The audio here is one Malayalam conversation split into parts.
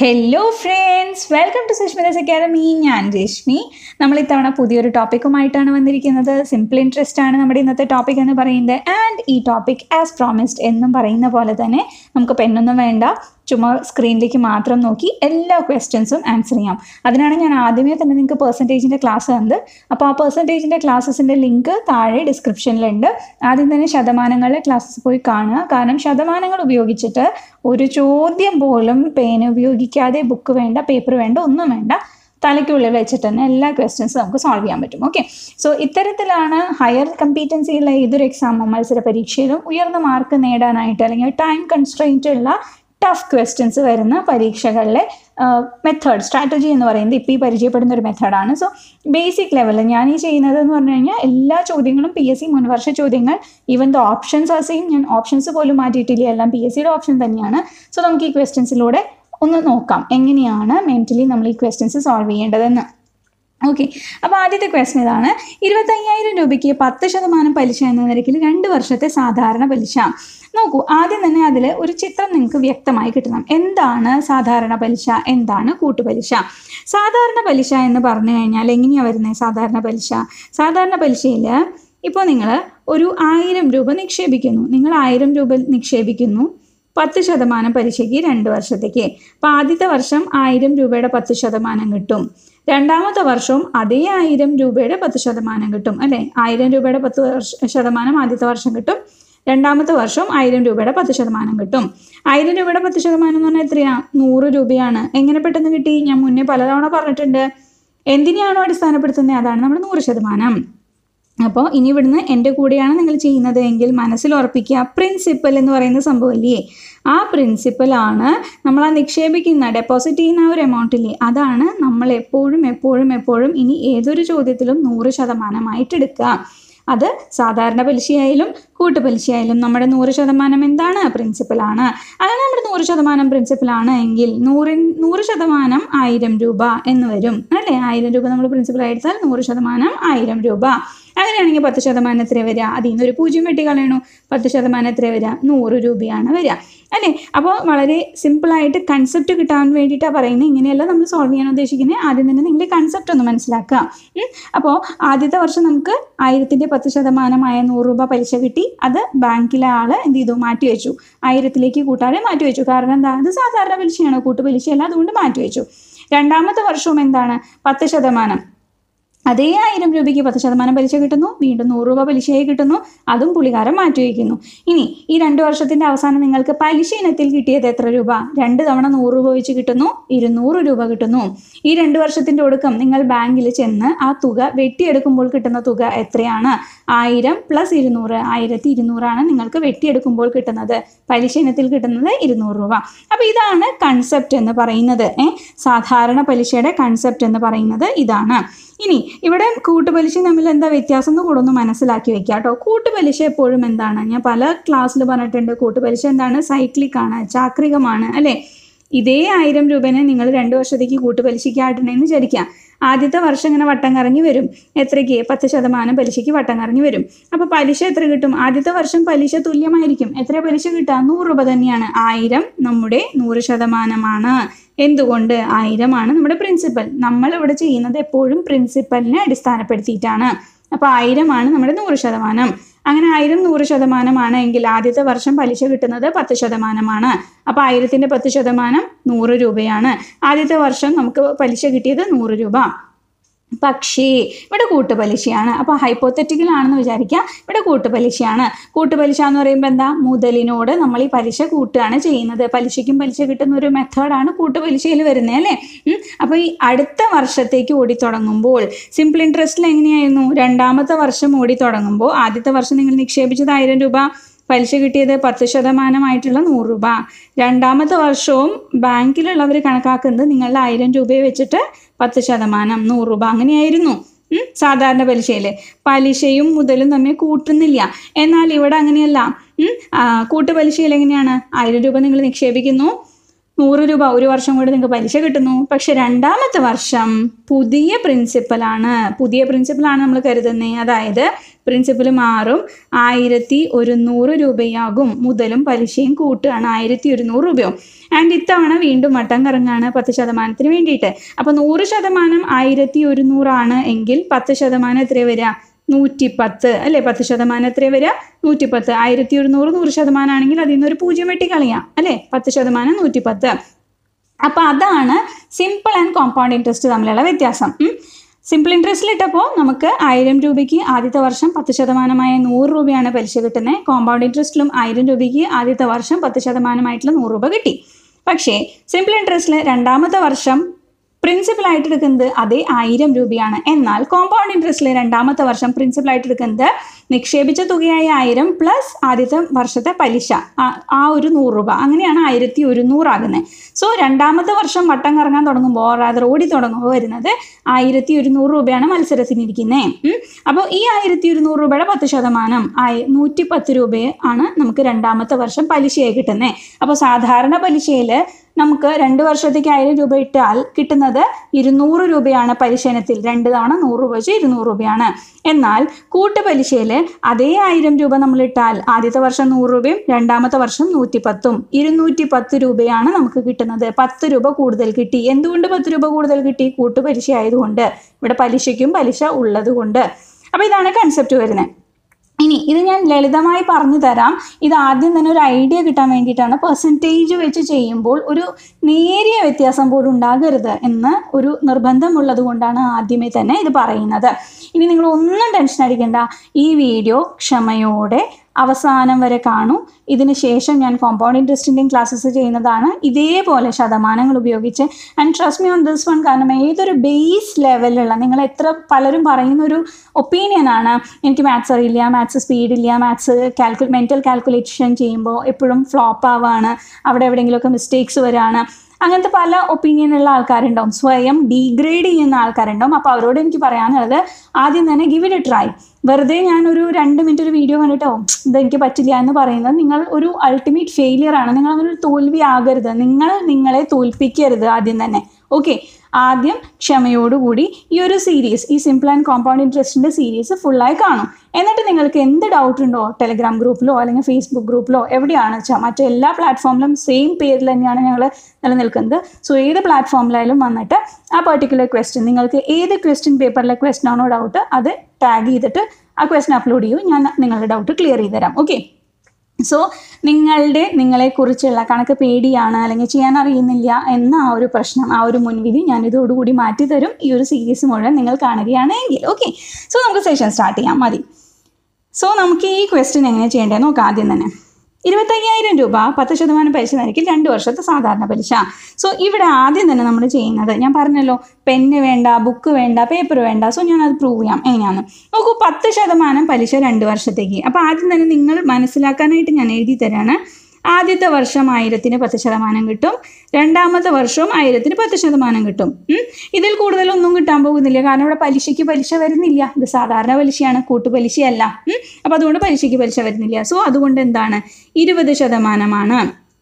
Hello friends welcome to Sushmita's academy ഞാൻ രശ്മി നമ്മൾ ഇത്തവണ പുതിയൊരു ടോപ്പിക്കുമായിട്ടാണ് വന്നിരിക്കുന്നത് സിമ്പിൾ ഇൻട്രസ്റ്റ് ആണ് നമ്മുടെ ഇന്നത്തെ ടോപ്പിക് എന്ന് പറയുന്നത് ആൻഡ് ഈ ടോപ്പിക് ആസ് പ്രോമിസ്ഡ് എന്നും പറയുന്ന പോലെ തന്നെ നമുക്ക് പെണ്ണൊന്നും വേണ്ട ചുമ്മാ സ്ക്രീനിലേക്ക് മാത്രം നോക്കി എല്ലാ ക്വസ്റ്റ്യൻസും ആൻസർ ചെയ്യാം അതിനാണ് ഞാൻ ആദ്യമേ തന്നെ നിങ്ങൾക്ക് പെർസെൻറ്റേജിൻ്റെ ക്ലാസ് തന്നത് അപ്പോൾ ആ പെർസെൻറ്റേജിൻ്റെ ക്ലാസ്സസിൻ്റെ ലിങ്ക് താഴെ ഡിസ്ക്രിപ്ഷനിലുണ്ട് ആദ്യം തന്നെ ശതമാനങ്ങളിലെ ക്ലാസ്സസ് പോയി കാണുക കാരണം ശതമാനങ്ങൾ ഉപയോഗിച്ചിട്ട് ഒരു ചോദ്യം പോലും പേന ഉപയോഗിക്കാതെ ബുക്ക് വേണ്ട പേപ്പർ വേണ്ട ഒന്നും വേണ്ട തലയ്ക്കുള്ളിൽ വെച്ചിട്ട് തന്നെ എല്ലാ ക്വസ്റ്റ്യൻസും നമുക്ക് സോൾവ് ചെയ്യാൻ പറ്റും ഓക്കെ സോ ഇത്തരത്തിലാണ് ഹയർ കമ്പീറ്റൻസി ഉള്ള ഏതൊരു എക്സാമും മത്സര പരീക്ഷയിലും ഉയർന്ന മാർക്ക് നേടാനായിട്ട് അല്ലെങ്കിൽ ടൈം കൺസ്ട്രെയിൻറ്റ് ഉള്ള ടഫ് ക്വസ്റ്റ്യൻസ് വരുന്ന പരീക്ഷകളിലെ മെത്തേഡ് സ്ട്രാറ്റജി എന്ന് പറയുന്നത് ഇപ്പോൾ ഈ പരിചയപ്പെടുന്ന ഒരു മെത്തേഡാണ് സോ ബേസിക് ലെവലിൽ ഞാൻ ഈ ചെയ്യുന്നത് എന്ന് പറഞ്ഞു കഴിഞ്ഞാൽ എല്ലാ ചോദ്യങ്ങളും പി എസ് സി മുൻവർഷ ചോദ്യങ്ങൾ ഈവൻ ദ ഓപ്ഷൻസ് ആ സെയിം ഞാൻ ഓപ്ഷൻസ് പോലും മാറ്റിയിട്ടില്ല എല്ലാം പി എസ് സിയുടെ ഓപ്ഷൻ തന്നെയാണ് സോ നമുക്ക് ഈ ക്വസ്റ്റ്യൻസിലൂടെ ഒന്ന് നോക്കാം എങ്ങനെയാണ് മെൻ്റലി നമ്മൾ ഈ ക്വസ്റ്റ്യൻസ് സോൾവ് ചെയ്യേണ്ടതെന്ന് ഓക്കെ അപ്പോൾ ആദ്യത്തെ ക്വസ്റ്റ്യൻ ഇതാണ് ഇരുപത്തയ്യായിരം രൂപയ്ക്ക് പത്ത് ശതമാനം പലിശ എന്ന നിരക്കിൽ രണ്ട് വർഷത്തെ സാധാരണ പലിശ നോക്കൂ ആദ്യം തന്നെ അതിൽ ഒരു ചിത്രം നിങ്ങൾക്ക് വ്യക്തമായി കിട്ടണം എന്താണ് സാധാരണ പലിശ എന്താണ് കൂട്ടുപലിശ സാധാരണ പലിശ എന്ന് പറഞ്ഞു കഴിഞ്ഞാൽ എങ്ങനെയാണ് വരുന്നത് സാധാരണ പലിശ സാധാരണ പലിശയിൽ ഇപ്പോൾ നിങ്ങൾ ഒരു ആയിരം രൂപ നിക്ഷേപിക്കുന്നു നിങ്ങൾ ആയിരം രൂപ നിക്ഷേപിക്കുന്നു പത്ത് ശതമാനം പലിശയ്ക്ക് രണ്ട് വർഷത്തേക്ക് അപ്പം ആദ്യത്തെ വർഷം ആയിരം രൂപയുടെ പത്ത് ശതമാനം കിട്ടും രണ്ടാമത്തെ വർഷവും അതേ ആയിരം രൂപയുടെ പത്ത് ശതമാനം കിട്ടും അല്ലേ ആയിരം രൂപയുടെ പത്ത് വർഷ ശതമാനം ആദ്യത്തെ വർഷം കിട്ടും രണ്ടാമത്തെ വർഷം ആയിരം രൂപയുടെ പത്ത് ശതമാനം കിട്ടും ആയിരം രൂപയുടെ പത്ത് ശതമാനം എന്ന് പറഞ്ഞാൽ എത്രയാ നൂറ് രൂപയാണ് എങ്ങനെ പെട്ടെന്ന് കിട്ടി ഞാൻ മുന്നേ പലതവണ പറഞ്ഞിട്ടുണ്ട് എന്തിനെയാണോ അടിസ്ഥാനപ്പെടുത്തുന്നത് അതാണ് നമ്മുടെ നൂറ് ശതമാനം അപ്പോൾ ഇനി ഇവിടുന്ന് എൻ്റെ കൂടെയാണ് നിങ്ങൾ ചെയ്യുന്നത് എങ്കിൽ മനസ്സിൽ ഉറപ്പിക്കുക പ്രിൻസിപ്പൽ എന്ന് പറയുന്ന സംഭവമില്ലേ ആ പ്രിൻസിപ്പലാണ് നമ്മൾ ആ നിക്ഷേപിക്കുന്ന ഡെപ്പോസിറ്റ് ചെയ്യുന്ന ആ ഒരു എമൗണ്ടില്ലേ അതാണ് നമ്മൾ എപ്പോഴും എപ്പോഴും എപ്പോഴും ഇനി ഏതൊരു ചോദ്യത്തിലും നൂറ് ശതമാനമായിട്ട് എടുക്കുക അത് സാധാരണ പലിശയായാലും കൂട്ടുപലിശയായാലും നമ്മുടെ നൂറ് ശതമാനം എന്താണ് പ്രിൻസിപ്പലാണ് അങ്ങനെ നമ്മുടെ നൂറ് ശതമാനം പ്രിൻസിപ്പലാണ് എങ്കിൽ നൂറിൻ നൂറ് ശതമാനം ആയിരം രൂപ എന്ന് വരും അല്ലേ ആയിരം രൂപ നമ്മൾ പ്രിൻസിപ്പൽ എടുത്താൽ നൂറ് ശതമാനം ആയിരം രൂപ അങ്ങനെയാണെങ്കിൽ പത്ത് ശതമാനം എത്ര വരിക അതിൽ നിന്ന് ഒരു പൂജ്യം വെട്ടി കളയണു പത്ത് ശതമാനം എത്ര വരിക നൂറ് രൂപയാണ് വരിക അല്ലേ അപ്പോൾ വളരെ സിമ്പിളായിട്ട് കൺസെപ്റ്റ് കിട്ടാൻ വേണ്ടിയിട്ടാണ് പറയുന്നത് ഇങ്ങനെയല്ല നമ്മൾ സോൾവ് ചെയ്യാൻ ഉദ്ദേശിക്കുന്നത് ആദ്യം തന്നെ നിങ്ങൾ കൺസെപ്റ്റ് ഒന്ന് മനസ്സിലാക്കുക അപ്പോൾ ആദ്യത്തെ വർഷം നമുക്ക് ആയിരത്തിൻ്റെ പത്ത് ശതമാനമായ നൂറ് രൂപ പലിശ കിട്ടി അത് ബാങ്കിലെ ആൾ എന്ത് ചെയ്തു മാറ്റി വെച്ചു ആയിരത്തിലേക്ക് കൂട്ടാതെ മാറ്റി വെച്ചു കാരണം എന്താ അത് സാധാരണ പലിശയാണ് കൂട്ടുപലിശയല്ല അതുകൊണ്ട് മാറ്റി വെച്ചു രണ്ടാമത്തെ വർഷവും എന്താണ് പത്ത് ശതമാനം അതേ ആയിരം രൂപയ്ക്ക് പത്ത് ശതമാനം പലിശ കിട്ടുന്നു വീണ്ടും നൂറ് രൂപ പലിശയായി കിട്ടുന്നു അതും പുള്ളിക്കാരൻ മാറ്റിവെക്കുന്നു ഇനി ഈ രണ്ട് വർഷത്തിന്റെ അവസാനം നിങ്ങൾക്ക് പലിശ ഇനത്തിൽ കിട്ടിയത് എത്ര രൂപ രണ്ട് തവണ നൂറ് രൂപ വെച്ച് കിട്ടുന്നു ഇരുന്നൂറ് രൂപ കിട്ടുന്നു ഈ രണ്ട് വർഷത്തിന്റെ ഒടുക്കം നിങ്ങൾ ബാങ്കിൽ ചെന്ന് ആ തുക വെട്ടിയെടുക്കുമ്പോൾ കിട്ടുന്ന തുക എത്രയാണ് ആയിരം പ്ലസ് ഇരുന്നൂറ് ആയിരത്തി ഇരുന്നൂറാണ് നിങ്ങൾക്ക് വെട്ടിയെടുക്കുമ്പോൾ കിട്ടുന്നത് പലിശ ഇനത്തിൽ കിട്ടുന്നത് ഇരുന്നൂറ് രൂപ അപ്പോൾ ഇതാണ് കൺസെപ്റ്റ് എന്ന് പറയുന്നത് ഏ സാധാരണ പലിശയുടെ കൺസെപ്റ്റ് എന്ന് പറയുന്നത് ഇതാണ് ഇനി ഇവിടെ കൂട്ടുപലിശ തമ്മിൽ എന്താ വ്യത്യാസം എന്ന് കൂടെ ഒന്ന് മനസ്സിലാക്കി വെക്കുക കേട്ടോ കൂട്ടുപലിശ എപ്പോഴും എന്താണ് ഞാൻ പല ക്ലാസ്സിൽ പറഞ്ഞിട്ടുണ്ട് കൂട്ടുപലിശ എന്താണ് സൈക്ലിക് ആണ് ചാക്രികമാണ് അല്ലേ ഇതേ ആയിരം രൂപനെ നിങ്ങൾ രണ്ട് വർഷത്തേക്ക് കൂട്ടുപലിശയ്ക്കായിട്ടുണ്ടെന്ന് വിചാരിക്കുക ആദ്യത്തെ വർഷം ഇങ്ങനെ വട്ടം കറങ്ങി വരും എത്രയ്ക്ക് പത്ത് ശതമാനം പലിശയ്ക്ക് വട്ടം കറങ്ങി വരും അപ്പോൾ പലിശ എത്ര കിട്ടും ആദ്യത്തെ വർഷം പലിശ തുല്യമായിരിക്കും എത്ര പലിശ കിട്ടുക നൂറ് രൂപ തന്നെയാണ് ആയിരം നമ്മുടെ നൂറ് ശതമാനമാണ് എന്തുകൊണ്ട് ആയിരമാണ് നമ്മുടെ പ്രിൻസിപ്പൽ നമ്മൾ ഇവിടെ ചെയ്യുന്നത് എപ്പോഴും പ്രിൻസിപ്പലിനെ അടിസ്ഥാനപ്പെടുത്തിയിട്ടാണ് അപ്പോൾ ആയിരമാണ് നമ്മുടെ നൂറ് ശതമാനം അങ്ങനെ ആയിരം നൂറ് ശതമാനമാണ് എങ്കിൽ ആദ്യത്തെ വർഷം പലിശ കിട്ടുന്നത് പത്ത് ശതമാനമാണ് അപ്പോൾ ആയിരത്തിൻ്റെ പത്ത് ശതമാനം നൂറ് രൂപയാണ് ആദ്യത്തെ വർഷം നമുക്ക് പലിശ കിട്ടിയത് നൂറ് രൂപ പക്ഷേ ഇവിടെ കൂട്ടുപലിശയാണ് അപ്പോൾ ഹൈപ്പോത്തറ്റിക്കൽ ആണെന്ന് വിചാരിക്കുക ഇവിടെ കൂട്ടുപലിശയാണ് കൂട്ടുപലിശ എന്ന് പറയുമ്പോൾ എന്താ മുതലിനോട് നമ്മൾ ഈ പലിശ കൂട്ടുകയാണ് ചെയ്യുന്നത് പലിശയ്ക്കും പലിശ കിട്ടുന്ന ഒരു മെത്തേഡാണ് കൂട്ടുപലിശയിൽ വരുന്നത് അല്ലേ അപ്പോൾ ഈ അടുത്ത വർഷത്തേക്ക് ഓടി തുടങ്ങുമ്പോൾ സിമ്പിൾ ഇൻട്രസ്റ്റിൽ എങ്ങനെയായിരുന്നു രണ്ടാമത്തെ വർഷം ഓടി തുടങ്ങുമ്പോൾ ആദ്യത്തെ വർഷം നിങ്ങൾ നിക്ഷേപിച്ചത് ആയിരം രൂപ പലിശ കിട്ടിയത് പത്ത് ശതമാനമായിട്ടുള്ള നൂറ് രൂപ രണ്ടാമത്തെ വർഷവും ബാങ്കിലുള്ളവർ കണക്കാക്കുന്നത് നിങ്ങളുടെ ആയിരം രൂപയെ വെച്ചിട്ട് പത്ത് ശതമാനം നൂറ് രൂപ അങ്ങനെയായിരുന്നു സാധാരണ പലിശയിൽ പലിശയും മുതലും തമ്മിൽ കൂട്ടുന്നില്ല എന്നാൽ ഇവിടെ അങ്ങനെയല്ല കൂട്ടുപലിശയിൽ എങ്ങനെയാണ് ആയിരം രൂപ നിങ്ങൾ നിക്ഷേപിക്കുന്നു നൂറ് രൂപ ഒരു വർഷം കൂടി നിങ്ങൾക്ക് പലിശ കിട്ടുന്നു പക്ഷെ രണ്ടാമത്തെ വർഷം പുതിയ പ്രിൻസിപ്പലാണ് പുതിയ പ്രിൻസിപ്പലാണ് നമ്മൾ കരുതുന്നത് അതായത് പ്രിൻസിപ്പൽ മാറും ആയിരത്തി ഒരുന്നൂറ് രൂപയാകും മുതലും പലിശയും കൂട്ടുകയാണ് ആയിരത്തി ഒരുന്നൂറ് രൂപയും ആൻഡ് ഇത്തവണ വീണ്ടും വട്ടം കറങ്ങാണ് പത്ത് ശതമാനത്തിന് വേണ്ടിയിട്ട് അപ്പോൾ നൂറ് ശതമാനം ആയിരത്തി ഒരുന്നൂറാണ് എങ്കിൽ പത്ത് ശതമാനം എത്ര വരിക നൂറ്റി പത്ത് അല്ലേ പത്ത് ശതമാനം എത്ര വരിക നൂറ്റി പത്ത് ആയിരത്തി ഒരുന്നൂറ് നൂറ് ശതമാനം ആണെങ്കിൽ അതിൽ നിന്ന് ഒരു പൂജ്യം വെട്ടി കളയാം അല്ലേ പത്ത് ശതമാനം നൂറ്റി പത്ത് അപ്പോൾ അതാണ് സിമ്പിൾ ആൻഡ് കോമ്പൗണ്ട് ഇൻട്രസ്റ്റ് തമ്മിലുള്ള വ്യത്യാസം സിമ്പിൾ ഇൻട്രസ്റ്റിൽ ഇട്ടപ്പോൾ നമുക്ക് ആയിരം രൂപയ്ക്ക് ആദ്യത്തെ വർഷം പത്ത് ശതമാനമായ നൂറ് രൂപയാണ് പലിശ കിട്ടുന്നത് കോമ്പൗണ്ട് ഇൻട്രസ്റ്റിലും ആയിരം രൂപയ്ക്ക് ആദ്യത്തെ വർഷം പത്ത് ശതമാനമായിട്ടുള്ള നൂറ് രൂപ കിട്ടി പക്ഷേ സിമ്പിൾ ഇൻട്രസ്റ്റിൽ രണ്ടാമത്തെ വർഷം പ്രിൻസിപ്പൽ ആയിട്ട് എടുക്കുന്നത് അതേ ആയിരം രൂപയാണ് എന്നാൽ കോമ്പൗണ്ട് ഇൻട്രസ്റ്റിൽ രണ്ടാമത്തെ വർഷം പ്രിൻസിപ്പൽ ആയിട്ട് എടുക്കുന്നത് നിക്ഷേപിച്ച തുകയായ ആയിരം പ്ലസ് ആദ്യത്തെ വർഷത്തെ പലിശ ആ- ആ ഒരു നൂറ് രൂപ അങ്ങനെയാണ് ആയിരത്തി ഒരുന്നൂറാകുന്നത് സോ രണ്ടാമത്തെ വർഷം വട്ടം കറങ്ങാൻ തുടങ്ങുമ്പോൾ റാദർ ഓടി തുടങ്ങുമ്പോൾ വരുന്നത് ആയിരത്തി ഒരുന്നൂറ് രൂപയാണ് മത്സരത്തിനിരിക്കുന്നത് അപ്പോൾ ഈ ആയിരത്തി ഒരുന്നൂറ് രൂപയുടെ പത്ത് ശതമാനം ആയി നൂറ്റി പത്ത് രൂപ ആണ് നമുക്ക് രണ്ടാമത്തെ വർഷം പലിശയായി കിട്ടുന്നത് അപ്പോൾ സാധാരണ പലിശയിൽ നമുക്ക് രണ്ട് വർഷത്തേക്ക് ആയിരം രൂപ ഇട്ടാൽ കിട്ടുന്നത് ഇരുന്നൂറ് രൂപയാണ് പലിശ ഇനത്തിൽ രണ്ട് തവണ നൂറ് രൂപ വെച്ച് ഇരുന്നൂറ് രൂപയാണ് എന്നാൽ കൂട്ടുപലിശയിൽ അതേ ആയിരം രൂപ നമ്മൾ ഇട്ടാൽ ആദ്യത്തെ വർഷം നൂറ് രൂപയും രണ്ടാമത്തെ വർഷം നൂറ്റി പത്തും ഇരുന്നൂറ്റി പത്ത് രൂപയാണ് നമുക്ക് കിട്ടുന്നത് പത്ത് രൂപ കൂടുതൽ കിട്ടി എന്തുകൊണ്ട് പത്ത് രൂപ കൂടുതൽ കിട്ടി കൂട്ടുപലിശ ആയതുകൊണ്ട് ഇവിടെ പലിശയ്ക്കും പലിശ ഉള്ളത് കൊണ്ട് അപ്പോൾ ഇതാണ് കൺസെപ്റ്റ് വരുന്നത് ഇനി ഇത് ഞാൻ ലളിതമായി പറഞ്ഞു തരാം ഇത് ആദ്യം തന്നെ ഒരു ഐഡിയ കിട്ടാൻ വേണ്ടിയിട്ടാണ് പെർസെൻറ്റേജ് വെച്ച് ചെയ്യുമ്പോൾ ഒരു നേരിയ വ്യത്യാസം പോലും ഉണ്ടാകരുത് എന്ന് ഒരു നിർബന്ധമുള്ളത് കൊണ്ടാണ് ആദ്യമേ തന്നെ ഇത് പറയുന്നത് ഇനി നിങ്ങൾ ഒന്നും ടെൻഷൻ അടിക്കേണ്ട ഈ വീഡിയോ ക്ഷമയോടെ അവസാനം വരെ കാണൂ ഇതിന് ശേഷം ഞാൻ കോമ്പൗണ്ട് ഇൻട്രസ്റ്റിൻ്റെയും ക്ലാസ്സസ് ചെയ്യുന്നതാണ് ഇതേപോലെ ശതമാനങ്ങൾ ഉപയോഗിച്ച് and trust me on this one കാരണം ഏതൊരു ബേസ് ലെവലിലുള്ള നിങ്ങൾ എത്ര പലരും പറയുന്ന ഒരു ഒപ്പീനിയനാണ് എനിക്ക് മാത്സ് അറിയില്ല മാത്സ് സ്പീഡില്ല മാത്സ് കാൽക്കു മെൻറ്റൽ കാൽക്കുലേഷൻ ചെയ്യുമ്പോൾ എപ്പോഴും ഫ്ലോപ്പ് ആവാണ് അവിടെ എവിടെയെങ്കിലുമൊക്കെ മിസ്റ്റേക്സ് വരാണ് അങ്ങനത്തെ പല ഒപ്പീനിയനുള്ള ആൾക്കാരുണ്ടാവും സ്വയം ഡീഗ്രേഡ് ചെയ്യുന്ന ആൾക്കാരുണ്ടാവും അപ്പോൾ അവരോട് എനിക്ക് പറയാനുള്ളത് ആദ്യം തന്നെ ഗിവ് ഇറ്റ് എ ട്രൈ വെറുതെ ഞാനൊരു രണ്ട് മിനിറ്റ് ഒരു വീഡിയോ കണ്ടിട്ടോ ഇത് എനിക്ക് പറ്റില്ല എന്ന് പറയുന്നത് നിങ്ങൾ ഒരു അൾട്ടിമേറ്റ് ഫെയിലിയർ ആണ് നിങ്ങൾ അങ്ങനെ ഒരു തോൽവി ആകരുത് നിങ്ങൾ നിങ്ങളെ തോൽപ്പിക്കരുത് ആദ്യം തന്നെ ഓക്കെ ആദ്യം ക്ഷമയോടുകൂടി ഈ ഒരു സീരീസ് ഈ സിമ്പിൾ ആൻഡ് കോമ്പൗണ്ട് ഇൻട്രസ്റ്റിൻ്റെ സീരീസ് ഫുള്ളായി കാണും എന്നിട്ട് നിങ്ങൾക്ക് എന്ത് ഡൗട്ട് ഉണ്ടോ ടെലിഗ്രാം ഗ്രൂപ്പിലോ അല്ലെങ്കിൽ ഫേസ്ബുക്ക് ഗ്രൂപ്പിലോ എവിടെയാണ് വെച്ചാൽ മറ്റെല്ലാ പ്ലാറ്റ്ഫോമിലും സെയിം പേരിൽ തന്നെയാണ് ഞങ്ങൾ നിലനിൽക്കുന്നത് സോ ഏത് പ്ലാറ്റ്ഫോമിലായാലും വന്നിട്ട് ആ പെർട്ടിക്കുലർ ക്വസ്റ്റ്യൻ നിങ്ങൾക്ക് ഏത് ക്വസ്റ്റ്യൻ പേപ്പറിലെ ക്വസ്റ്റ്യൻ ആണോ ഡൗട്ട് അത് ടാഗ് ചെയ്തിട്ട് ആ ക്വസ്റ്റ്യൻ അപ്ലോഡ് ചെയ്യൂ ഞാൻ നിങ്ങളുടെ ഡൗട്ട് ക്ലിയർ ചെയ്ത് തരാം ഓക്കെ സോ നിങ്ങളുടെ നിങ്ങളെക്കുറിച്ചുള്ള കണക്ക് പേടിയാണ് അല്ലെങ്കിൽ ചെയ്യാൻ അറിയുന്നില്ല എന്ന ആ ഒരു പ്രശ്നം ആ ഒരു മുൻവിധി ഞാൻ ഇതോടുകൂടി മാറ്റി തരും ഈ ഒരു സീരീസ് മുഴുവൻ നിങ്ങൾ കാണുകയാണെങ്കിൽ ഓക്കെ സോ നമുക്ക് സെഷൻ സ്റ്റാർട്ട് ചെയ്യാം മതി സോ നമുക്ക് ഈ ക്വസ്റ്റ്യൻ എങ്ങനെ ചെയ്യേണ്ടത് നോക്കാം ആദ്യം തന്നെ ഇരുപത്തയ്യായിരം രൂപ പത്ത് ശതമാനം പലിശ നിരക്കിൽ രണ്ട് വർഷത്തെ സാധാരണ പലിശ സോ ഇവിടെ ആദ്യം തന്നെ നമ്മൾ ചെയ്യുന്നത് ഞാൻ പറഞ്ഞല്ലോ പെന്ന് വേണ്ട ബുക്ക് വേണ്ട പേപ്പർ വേണ്ട സോ ഞാൻ അത് പ്രൂവ് ചെയ്യാം എങ്ങനെയാണെന്ന് നോക്കൂ പത്ത് ശതമാനം പലിശ രണ്ട് വർഷത്തേക്ക് അപ്പോൾ ആദ്യം തന്നെ നിങ്ങൾ മനസ്സിലാക്കാനായിട്ട് ഞാൻ എഴുതി തരാണ് ആദ്യത്തെ വർഷം ആയിരത്തിന് പത്ത് ശതമാനം കിട്ടും രണ്ടാമത്തെ വർഷവും ആയിരത്തിന് പത്ത് ശതമാനം കിട്ടും ഉം. ഇതിൽ കൂടുതലൊന്നും കിട്ടാൻ പോകുന്നില്ല കാരണം ഇവിടെ പലിശയ്ക്ക് പലിശ വരുന്നില്ല ഇത് സാധാരണ പലിശയാണ് കൂട്ടുപലിശയല്ല ഉം. അപ്പോൾ അതുകൊണ്ട് പലിശയ്ക്ക് പലിശ വരുന്നില്ല സോ അതുകൊണ്ട് എന്താണ് ഇരുപത് ശതമാനമാണ്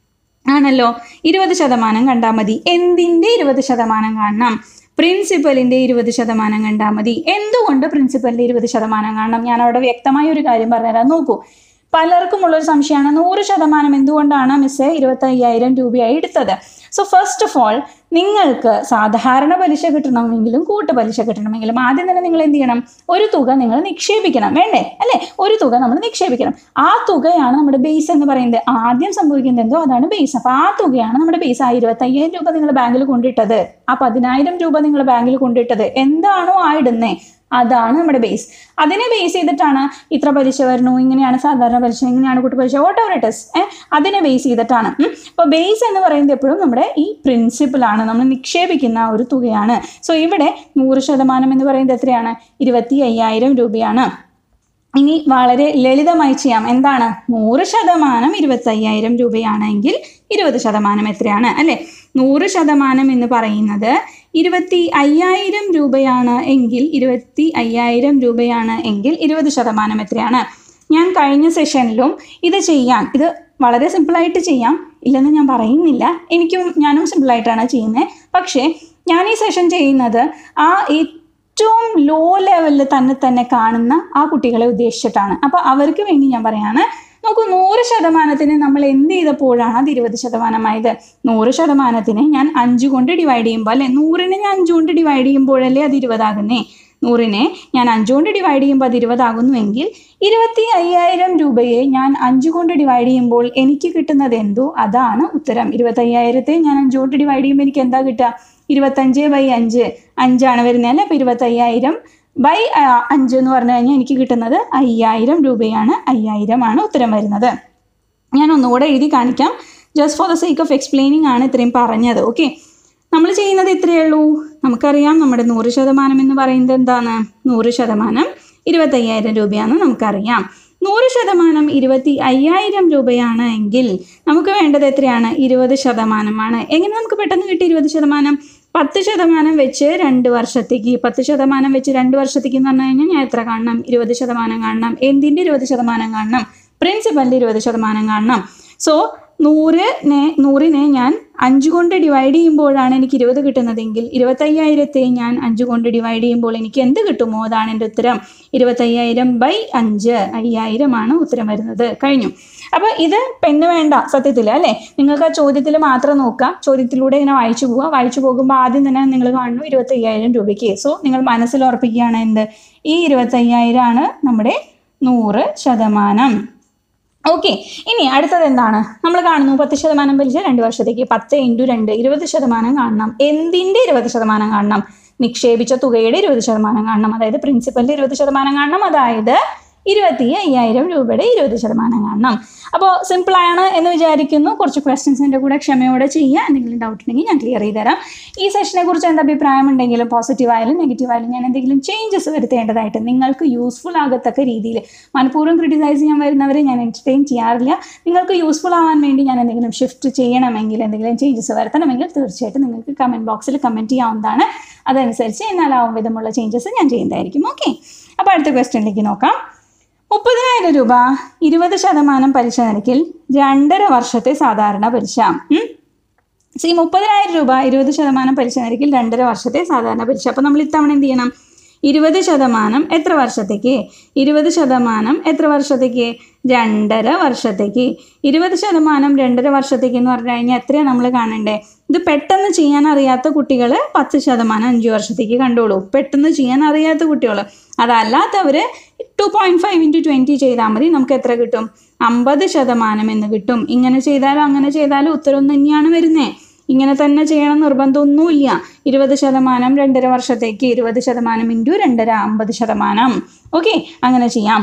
ആണല്ലോ ഇരുപത് ശതമാനം കണ്ടാൽ മതി എന്തിൻ്റെ ഇരുപത് ശതമാനം കാണണം പ്രിൻസിപ്പലിൻ്റെ ഇരുപത് ശതമാനം കണ്ടാൽ മതി എന്തുകൊണ്ട് പ്രിൻസിപ്പലിൻ്റെ ഇരുപത് ശതമാനം കാണണം ഞാൻ അവിടെ വ്യക്തമായ ഒരു കാര്യം പറഞ്ഞുതരാം നോക്കൂ പലർക്കും ഉള്ളൊരു സംശയമാണ് നൂറ് ശതമാനം എന്തുകൊണ്ടാണ് മിസ്സെ ഇരുപത്തി അയ്യായിരം രൂപയായി എടുത്തത് സോ ഫസ്റ്റ് ഓഫ് ഓൾ നിങ്ങൾക്ക് സാധാരണ പലിശ കിട്ടണമെങ്കിലും കൂട്ടു പലിശ കിട്ടണമെങ്കിലും ആദ്യം തന്നെ നിങ്ങൾ എന്ത് ചെയ്യണം ഒരു തുക നിങ്ങൾ നിക്ഷേപിക്കണം വേണ്ടേ അല്ലേ ഒരു തുക നമ്മൾ നിക്ഷേപിക്കണം ആ തുകയാണ് നമ്മുടെ ബേസ് എന്ന് പറയുന്നത് ആദ്യം സംഭവിക്കുന്നത് എന്തോ അതാണ് ബേസ് അപ്പോൾ ആ തുകയാണ് നമ്മുടെ ബേസ് ആ ഇരുപത്തയ്യായിരം രൂപ നിങ്ങൾ ബാങ്കിൽ കൊണ്ടിട്ടത് ആ പതിനായിരം രൂപ നിങ്ങൾ ബാങ്കിൽ കൊണ്ടിട്ടത് എന്താണോ ആ ഇടുന്നേ അതാണ് നമ്മുടെ ബേസ് അതിനെ ബേസ് ചെയ്തിട്ടാണ് ഇത്ര പലിശ വരുന്നു ഇങ്ങനെയാണ് സാധാരണ പലിശ ഇങ്ങനെയാണ് കൂട്ടു പലിശ വോട്ട് എവർ ഇറ്റ് ഇസ് അതിനെ ബേസ് ചെയ്തിട്ടാണ് അപ്പോൾ ബേസ് എന്ന് പറയുന്നത് എപ്പോഴും നമ്മുടെ ഈ പ്രിൻസിപ്പിളാണ് നമ്മൾ നിക്ഷേപിക്കുന്ന ഒരു തുകയാണ് സോ ഇവിടെ നൂറ് ശതമാനം എന്ന് പറയുന്നത് എത്രയാണ് ഇരുപത്തി അയ്യായിരം രൂപയാണ് ഇനി വളരെ ലളിതമായി ചെയ്യാം എന്താണ് നൂറ് ശതമാനം ഇരുപത്തയ്യായിരം രൂപയാണെങ്കിൽ ഇരുപത് ശതമാനം എത്രയാണ് അല്ലേ നൂറ് ശതമാനം എന്ന് പറയുന്നത് ഇരുപത്തി അയ്യായിരം രൂപയാണ് എങ്കിൽ ഇരുപത്തി അയ്യായിരം രൂപയാണ് എങ്കിൽ ഇരുപത് ശതമാനം എത്രയാണ് ഞാൻ കഴിഞ്ഞ സെഷനിലും ഇത് ചെയ്യാൻ ഇത് വളരെ സിമ്പിളായിട്ട് ചെയ്യാം ഇല്ലെന്ന് ഞാൻ പറയുന്നില്ല എനിക്കും ഞാനും സിമ്പിളായിട്ടാണ് ചെയ്യുന്നത് പക്ഷേ ഞാൻ ഈ സെഷൻ ചെയ്യുന്നത് ആ ഈ ഏറ്റവും ലോ ലെവലിൽ തന്നെ തന്നെ കാണുന്ന ആ കുട്ടികളെ ഉദ്ദേശിച്ചിട്ടാണ് അപ്പോൾ അവർക്ക് വേണ്ടി ഞാൻ പറയാണ് നോക്കൂ നൂറ് ശതമാനത്തിന് നമ്മൾ എന്ത് ചെയ്തപ്പോഴാണ് അത് ഇരുപത് ശതമാനമായത് നൂറ് ശതമാനത്തിന് ഞാൻ അഞ്ച് കൊണ്ട് ഡിവൈഡ് ചെയ്യുമ്പോൾ അല്ലെ നൂറിനെ ഞാൻ അഞ്ച് കൊണ്ട് ഡിവൈഡ് ചെയ്യുമ്പോഴല്ലേ അത് ഇരുപതാകുന്നേ നൂറിനെ ഞാൻ അഞ്ച് കൊണ്ട് ഡിവൈഡ് ചെയ്യുമ്പോൾ അത് ഇരുപതാകുന്നുവെങ്കിൽ ഇരുപത്തി അയ്യായിരം രൂപയെ ഞാൻ അഞ്ച് കൊണ്ട് ഡിവൈഡ് ചെയ്യുമ്പോൾ എനിക്ക് കിട്ടുന്നത് എന്തോ അതാണ് ഉത്തരം ഇരുപത്തി അയ്യായിരത്തെ ഞാൻ അഞ്ച് കൊണ്ട് ഡിവൈഡ് ചെയ്യുമ്പോൾ എനിക്ക് എന്താ കിട്ടുക ഇരുപത്തഞ്ച് ബൈ അഞ്ച് അഞ്ചാണ് വരുന്നത് അല്ലേ അപ്പോൾ ഇരുപത്തി അയ്യായിരം ബൈ അഞ്ച് എന്ന് പറഞ്ഞു കഴിഞ്ഞാൽ എനിക്ക് കിട്ടുന്നത് അയ്യായിരം രൂപയാണ് അയ്യായിരമാണ് ഉത്തരം വരുന്നത് ഞാൻ ഒന്നുകൂടെ എഴുതി കാണിക്കാം just for the sake of explaining ആണ് ഇത്രയും പറഞ്ഞത് ഓക്കെ നമ്മൾ ചെയ്യുന്നത് ഇത്രയേ ഉള്ളൂ നമുക്കറിയാം നമ്മുടെ നൂറ് ശതമാനം എന്ന് പറയുന്നത് എന്താണ് നൂറ് ശതമാനം ഇരുപത്തയ്യായിരം രൂപയാണെന്ന് നമുക്കറിയാം നൂറ് ശതമാനം ഇരുപത്തി അയ്യായിരം രൂപയാണ് എങ്കിൽ നമുക്ക് വേണ്ടത് എത്രയാണ് ഇരുപത് ശതമാനമാണ് എങ്ങനെ നമുക്ക് പെട്ടെന്ന് കിട്ടി ഇരുപത് ശതമാനം പത്ത് ശതമാനം വെച്ച് രണ്ട് വർഷത്തേക്ക് പത്ത് ശതമാനം വെച്ച് രണ്ട് വർഷത്തേക്ക് എന്ന് പറഞ്ഞു കഴിഞ്ഞാൽ ഞാൻ എത്ര കാണണം ഇരുപത് ശതമാനം കാണണം എന്തിൻ്റെ ഇരുപത് ശതമാനം കാണണം പ്രിൻസിപ്പലിൻ്റെ ഇരുപത് ശതമാനം കാണണം സോ നൂറിനെ നൂറിനെ ഞാൻ അഞ്ച് കൊണ്ട് ഡിവൈഡ് ചെയ്യുമ്പോഴാണ് എനിക്ക് ഇരുപത് കിട്ടുന്നതെങ്കിൽ ഇരുപത്തയ്യായിരത്തെ ഞാൻ അഞ്ച് കൊണ്ട് ഡിവൈഡ് ചെയ്യുമ്പോൾ എനിക്ക് എന്ത് കിട്ടുമോ അതാണ് എൻ്റെ ഉത്തരം ഇരുപത്തയ്യായിരം ബൈ അഞ്ച് അയ്യായിരമാണ് ഉത്തരം വരുന്നത് കഴിഞ്ഞു അപ്പോൾ ഇത് പെണ്ണ് വേണ്ട സത്യത്തിൽ അല്ലേ നിങ്ങൾക്ക് ആ ചോദ്യത്തിൽ മാത്രം നോക്കാം ചോദ്യത്തിലൂടെ ഇങ്ങനെ വായിച്ചു പോവുക വായിച്ചു പോകുമ്പോൾ ആദ്യം തന്നെ നിങ്ങൾ കാണുന്നു ഇരുപത്തയ്യായിരം രൂപയ്ക്ക് സോ നിങ്ങൾ മനസ്സിൽ ഉറപ്പിക്കുകയാണ് എന്ത് ഈ ഇരുപത്തയ്യായിരം ആണ് നമ്മുടെ നൂറ് ശതമാനം ഓക്കെ ഇനി അടുത്തത് എന്താണ് നമ്മൾ കാണുന്നു പത്ത് ശതമാനം പലിശ രണ്ട് വർഷത്തേക്ക് പത്ത് ഇൻറ്റു രണ്ട് ഇരുപത് ശതമാനം കാണണം എന്തിൻ്റെ ഇരുപത് ശതമാനം കാണണം നിക്ഷേപിച്ച തുകയുടെ ഇരുപത് ശതമാനം കാണണം അതായത് പ്രിൻസിപ്പലിൻ്റെ ഇരുപത് ശതമാനം കാണണം അതായത് ഇരുപത്തി അയ്യായിരം രൂപയുടെ ഇരുപത് ശതമാനം കാണണം അപ്പോൾ സിമ്പിളാണ് എന്ന് വിചാരിക്കുന്നു കുറച്ച് ക്വസ്റ്റ്യൻസിൻ്റെ കൂടെ ക്ഷമയോടെ ചെയ്യുക എന്തെങ്കിലും ഡൗട്ട് ഉണ്ടെങ്കിൽ ഞാൻ ക്ലിയർ ചെയ്ത് തരാം ഈ സെഷനെ കുറിച്ച് എന്ത് അഭിപ്രായം ഉണ്ടെങ്കിലും പോസിറ്റീവ് ആയാലും നെഗറ്റീവ് ആയാലും ഞാൻ എന്തെങ്കിലും ചേഞ്ചസ് വരുത്തേണ്ടതായിട്ട് നിങ്ങൾക്ക് യൂസ്ഫുൾ ആകത്തക്ക രീതിയിൽ മനഃപൂർവ്വം ക്രിട്ടിസൈസ് ചെയ്യാൻ വരുന്നവരെ ഞാൻ എൻ്റർടൈൻ ചെയ്യാറില്ല നിങ്ങൾക്ക് യൂസ്ഫുൾ ആവാൻ വേണ്ടി ഞാൻ എന്തെങ്കിലും ഷിഫ്റ്റ് ചെയ്യണമെങ്കിൽ എന്തെങ്കിലും ചേഞ്ചസ് വരുത്തണമെങ്കിൽ തീർച്ചയായിട്ടും നിങ്ങൾക്ക് കമൻറ്റ് ബോക്സിൽ കമൻറ്റ് ചെയ്യാവുന്നതാണ് അതനുസരിച്ച് എന്നാലാവും വിധമുള്ള ചേഞ്ചസ് ഞാൻ ചെയ്യുന്നതായിരിക്കും ഓക്കെ അപ്പോൾ അടുത്ത ക്വസ്റ്റ്യനിലേക്ക് നോക്കാം മുപ്പതിനായിരം രൂപ ഇരുപത് ശതമാനം പലിശ നിരക്കിൽ രണ്ടര വർഷത്തെ സാധാരണ പലിശ ഉം? സി മുപ്പതിനായിരം രൂപ ഇരുപത് ശതമാനം പലിശ നിരക്കിൽ രണ്ടര വർഷത്തെ സാധാരണ പലിശ അപ്പോൾ നമ്മൾ ഇത്തവണ എന്ത് ചെയ്യണം ഇരുപത് ശതമാനം എത്ര വർഷത്തേക്ക് ഇരുപത് ശതമാനം എത്ര വർഷത്തേക്ക് രണ്ടര വർഷത്തേക്ക് ഇരുപത് ശതമാനം രണ്ടര വർഷത്തേക്ക് എന്ന് പറഞ്ഞു കഴിഞ്ഞാൽ എത്രയാണ് നമ്മൾ കാണണ്ടേ ഇത് പെട്ടെന്ന് ചെയ്യാൻ അറിയാത്ത കുട്ടികൾ പത്ത് ശതമാനം അഞ്ച് വർഷത്തേക്ക് കണ്ടോളൂ പെട്ടെന്ന് ചെയ്യാൻ അറിയാത്ത കുട്ടികൾ അതല്ലാത്തവർ two point five into twenty ചെയ്താൽ മതി നമുക്ക് എത്ര കിട്ടും അമ്പത് ശതമാനം എന്ന് കിട്ടും ഇങ്ങനെ ചെയ്താലും അങ്ങനെ ചെയ്താലും ഉത്തരം തന്നെയാണ് വരുന്നത് ഇങ്ങനെ തന്നെ ചെയ്യണം നിർബന്ധമൊന്നുമില്ല ഇരുപത് ശതമാനം രണ്ടര വർഷത്തേക്ക് ഇരുപത് ശതമാനം ഇൻറ്റു രണ്ടര അമ്പത് ശതമാനം ഓക്കെ അങ്ങനെ ചെയ്യാം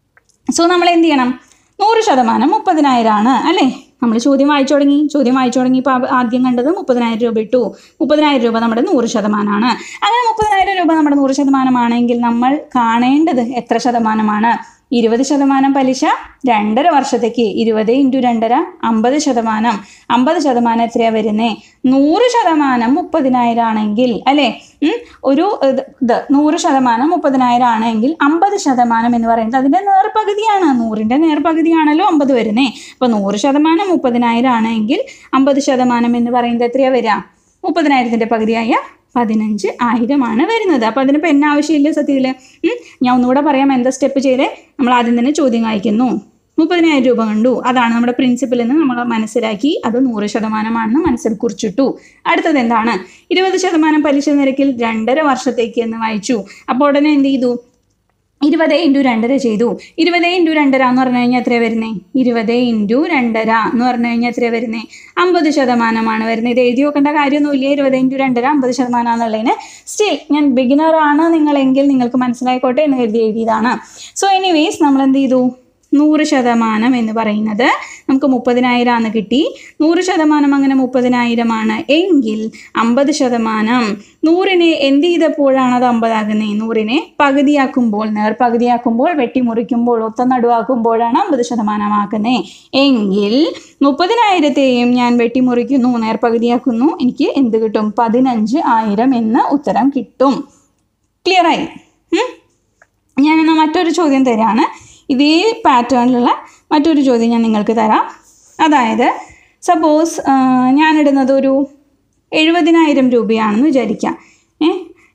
സോ നമ്മൾ എന്ത് ചെയ്യണം നൂറ് ശതമാനം മുപ്പതിനായിരമാണ് അല്ലേ നമ്മൾ ചോദ്യം വായിച്ചു തുടങ്ങി ചോദ്യം വായിച്ചു തുടങ്ങിയപ്പോൾ ആദ്യം കണ്ടത് മുപ്പതിനായിരം രൂപ ഇട്ടു മുപ്പതിനായിരം രൂപ നമ്മുടെ നൂറ് ശതമാനമാണ് അങ്ങനെ മുപ്പതിനായിരം രൂപ നമ്മുടെ നൂറ് ശതമാനമാണെങ്കിൽ നമ്മൾ കാണേണ്ടത് എത്ര ശതമാനമാണ് ഇരുപത് ശതമാനം പലിശ രണ്ടര വർഷത്തേക്ക് ഇരുപത് ഇൻറ്റു രണ്ടര അമ്പത് ശതമാനം അമ്പത് ശതമാനം എത്രയാണ് വരുന്നേ നൂറ് ശതമാനം മുപ്പതിനായിരം ആണെങ്കിൽ അല്ലേ ഉം, ഒരു ഇത് ഇത് നൂറ് ശതമാനം മുപ്പതിനായിരം ആണെങ്കിൽ അമ്പത് ശതമാനം എന്ന് പറയുന്നത് അതിൻ്റെ നേർപകുതിയാണ് നൂറിൻ്റെ നേർപകുതിയാണല്ലോ അമ്പത് വരുന്നേ അപ്പോൾ നൂറ് ശതമാനം മുപ്പതിനായിരം ആണെങ്കിൽ അമ്പത് ശതമാനം എന്ന് പറയുന്നത് എത്രയാണ് വരിക മുപ്പതിനായിരത്തിൻ്റെ പകുതിയായ പതിനഞ്ച് ആയിരമാണ് വരുന്നത് അപ്പോൾ അതിന് പെൻ ആവശ്യമില്ല സത്യത്തിൽ ഞാൻ ഒന്നുകൂടെ പറയാം എന്താ സ്റ്റെപ്പ് ചെയ്തേ നമ്മൾ ആദ്യം തന്നെ ചോദ്യം വായിക്കുന്നു മുപ്പതിനായിരം രൂപ കണ്ടു അതാണ് നമ്മുടെ പ്രിൻസിപ്പിൾ എന്ന് നമ്മൾ മനസ്സിലാക്കി അത് നൂറ് ശതമാനമാണെന്ന് മനസ്സിൽ കുറിച്ചിട്ടു അടുത്തത് എന്താണ് ഇരുപത് ശതമാനം പലിശ നിരക്കിൽ രണ്ടര വർഷത്തേക്ക് എന്ന് വായിച്ചു അപ്പോൾ ഉടനെ എന്ത് ചെയ്തു ഇരുപത് ഇൻറ്റു രണ്ടര ചെയ്തു ഇരുപത് ഇൻറ്റു രണ്ടര എന്ന് പറഞ്ഞു കഴിഞ്ഞാൽ എത്രയാണ് വരുന്നത് ഇരുപത് ഇൻറ്റു രണ്ടര എന്ന് പറഞ്ഞു കഴിഞ്ഞാൽ എത്രയാണ് വരുന്നത് അമ്പത് ശതമാനമാണ് വരുന്നത് ഇത് എഴുതി വെക്കേണ്ട കാര്യമൊന്നുമില്ല ഇരുപത് ഇൻറ്റു രണ്ടര അമ്പത് ശതമാനമാണെന്നുള്ളതിന് സ്റ്റിൽ ഞാൻ ബിഗിനർ ആണ് നിങ്ങളെങ്കിൽ നിങ്ങൾക്ക് മനസ്സിലായിക്കോട്ടെ എന്ന് കരുതി എഴുതിയതാണ് സോ എനിവേസ് നമ്മൾ എന്ത് ചെയ്തു നൂറ് ശതമാനം എന്ന് പറയുന്നത് നമുക്ക് മുപ്പതിനായിരമാണ് കിട്ടി നൂറ് ശതമാനം അങ്ങനെ മുപ്പതിനായിരമാണ് എങ്കിൽ അമ്പത് ശതമാനം നൂറിനെ എന്ത് ചെയ്തപ്പോഴാണ് അത് അമ്പതാകുന്നത് നൂറിനെ പകുതിയാക്കുമ്പോൾ നേർ പകുതിയാക്കുമ്പോൾ വെട്ടിമുറിക്കുമ്പോൾ ഒത്ത നടുവാക്കുമ്പോഴാണ് അമ്പത് ശതമാനമാക്കുന്നത് എങ്കിൽ മുപ്പതിനായിരത്തെയും ഞാൻ വെട്ടിമുറിക്കുന്നു നേർ പകുതിയാക്കുന്നു എനിക്ക് എന്ത് കിട്ടും പതിനഞ്ച് ആയിരം എന്ന ഉത്തരം കിട്ടും ക്ലിയറായി ഉം? ഞാനെന്നാൽ മറ്റൊരു ചോദ്യം തരാണ് ഇതേ പാറ്റേണിലുള്ള മറ്റൊരു ചോദ്യം ഞാൻ നിങ്ങൾക്ക് തരാം അതായത് സപ്പോസ് ഞാനിടുന്നത് ഒരു എഴുപതിനായിരം രൂപയാണെന്ന് വിചാരിക്കാം ഏ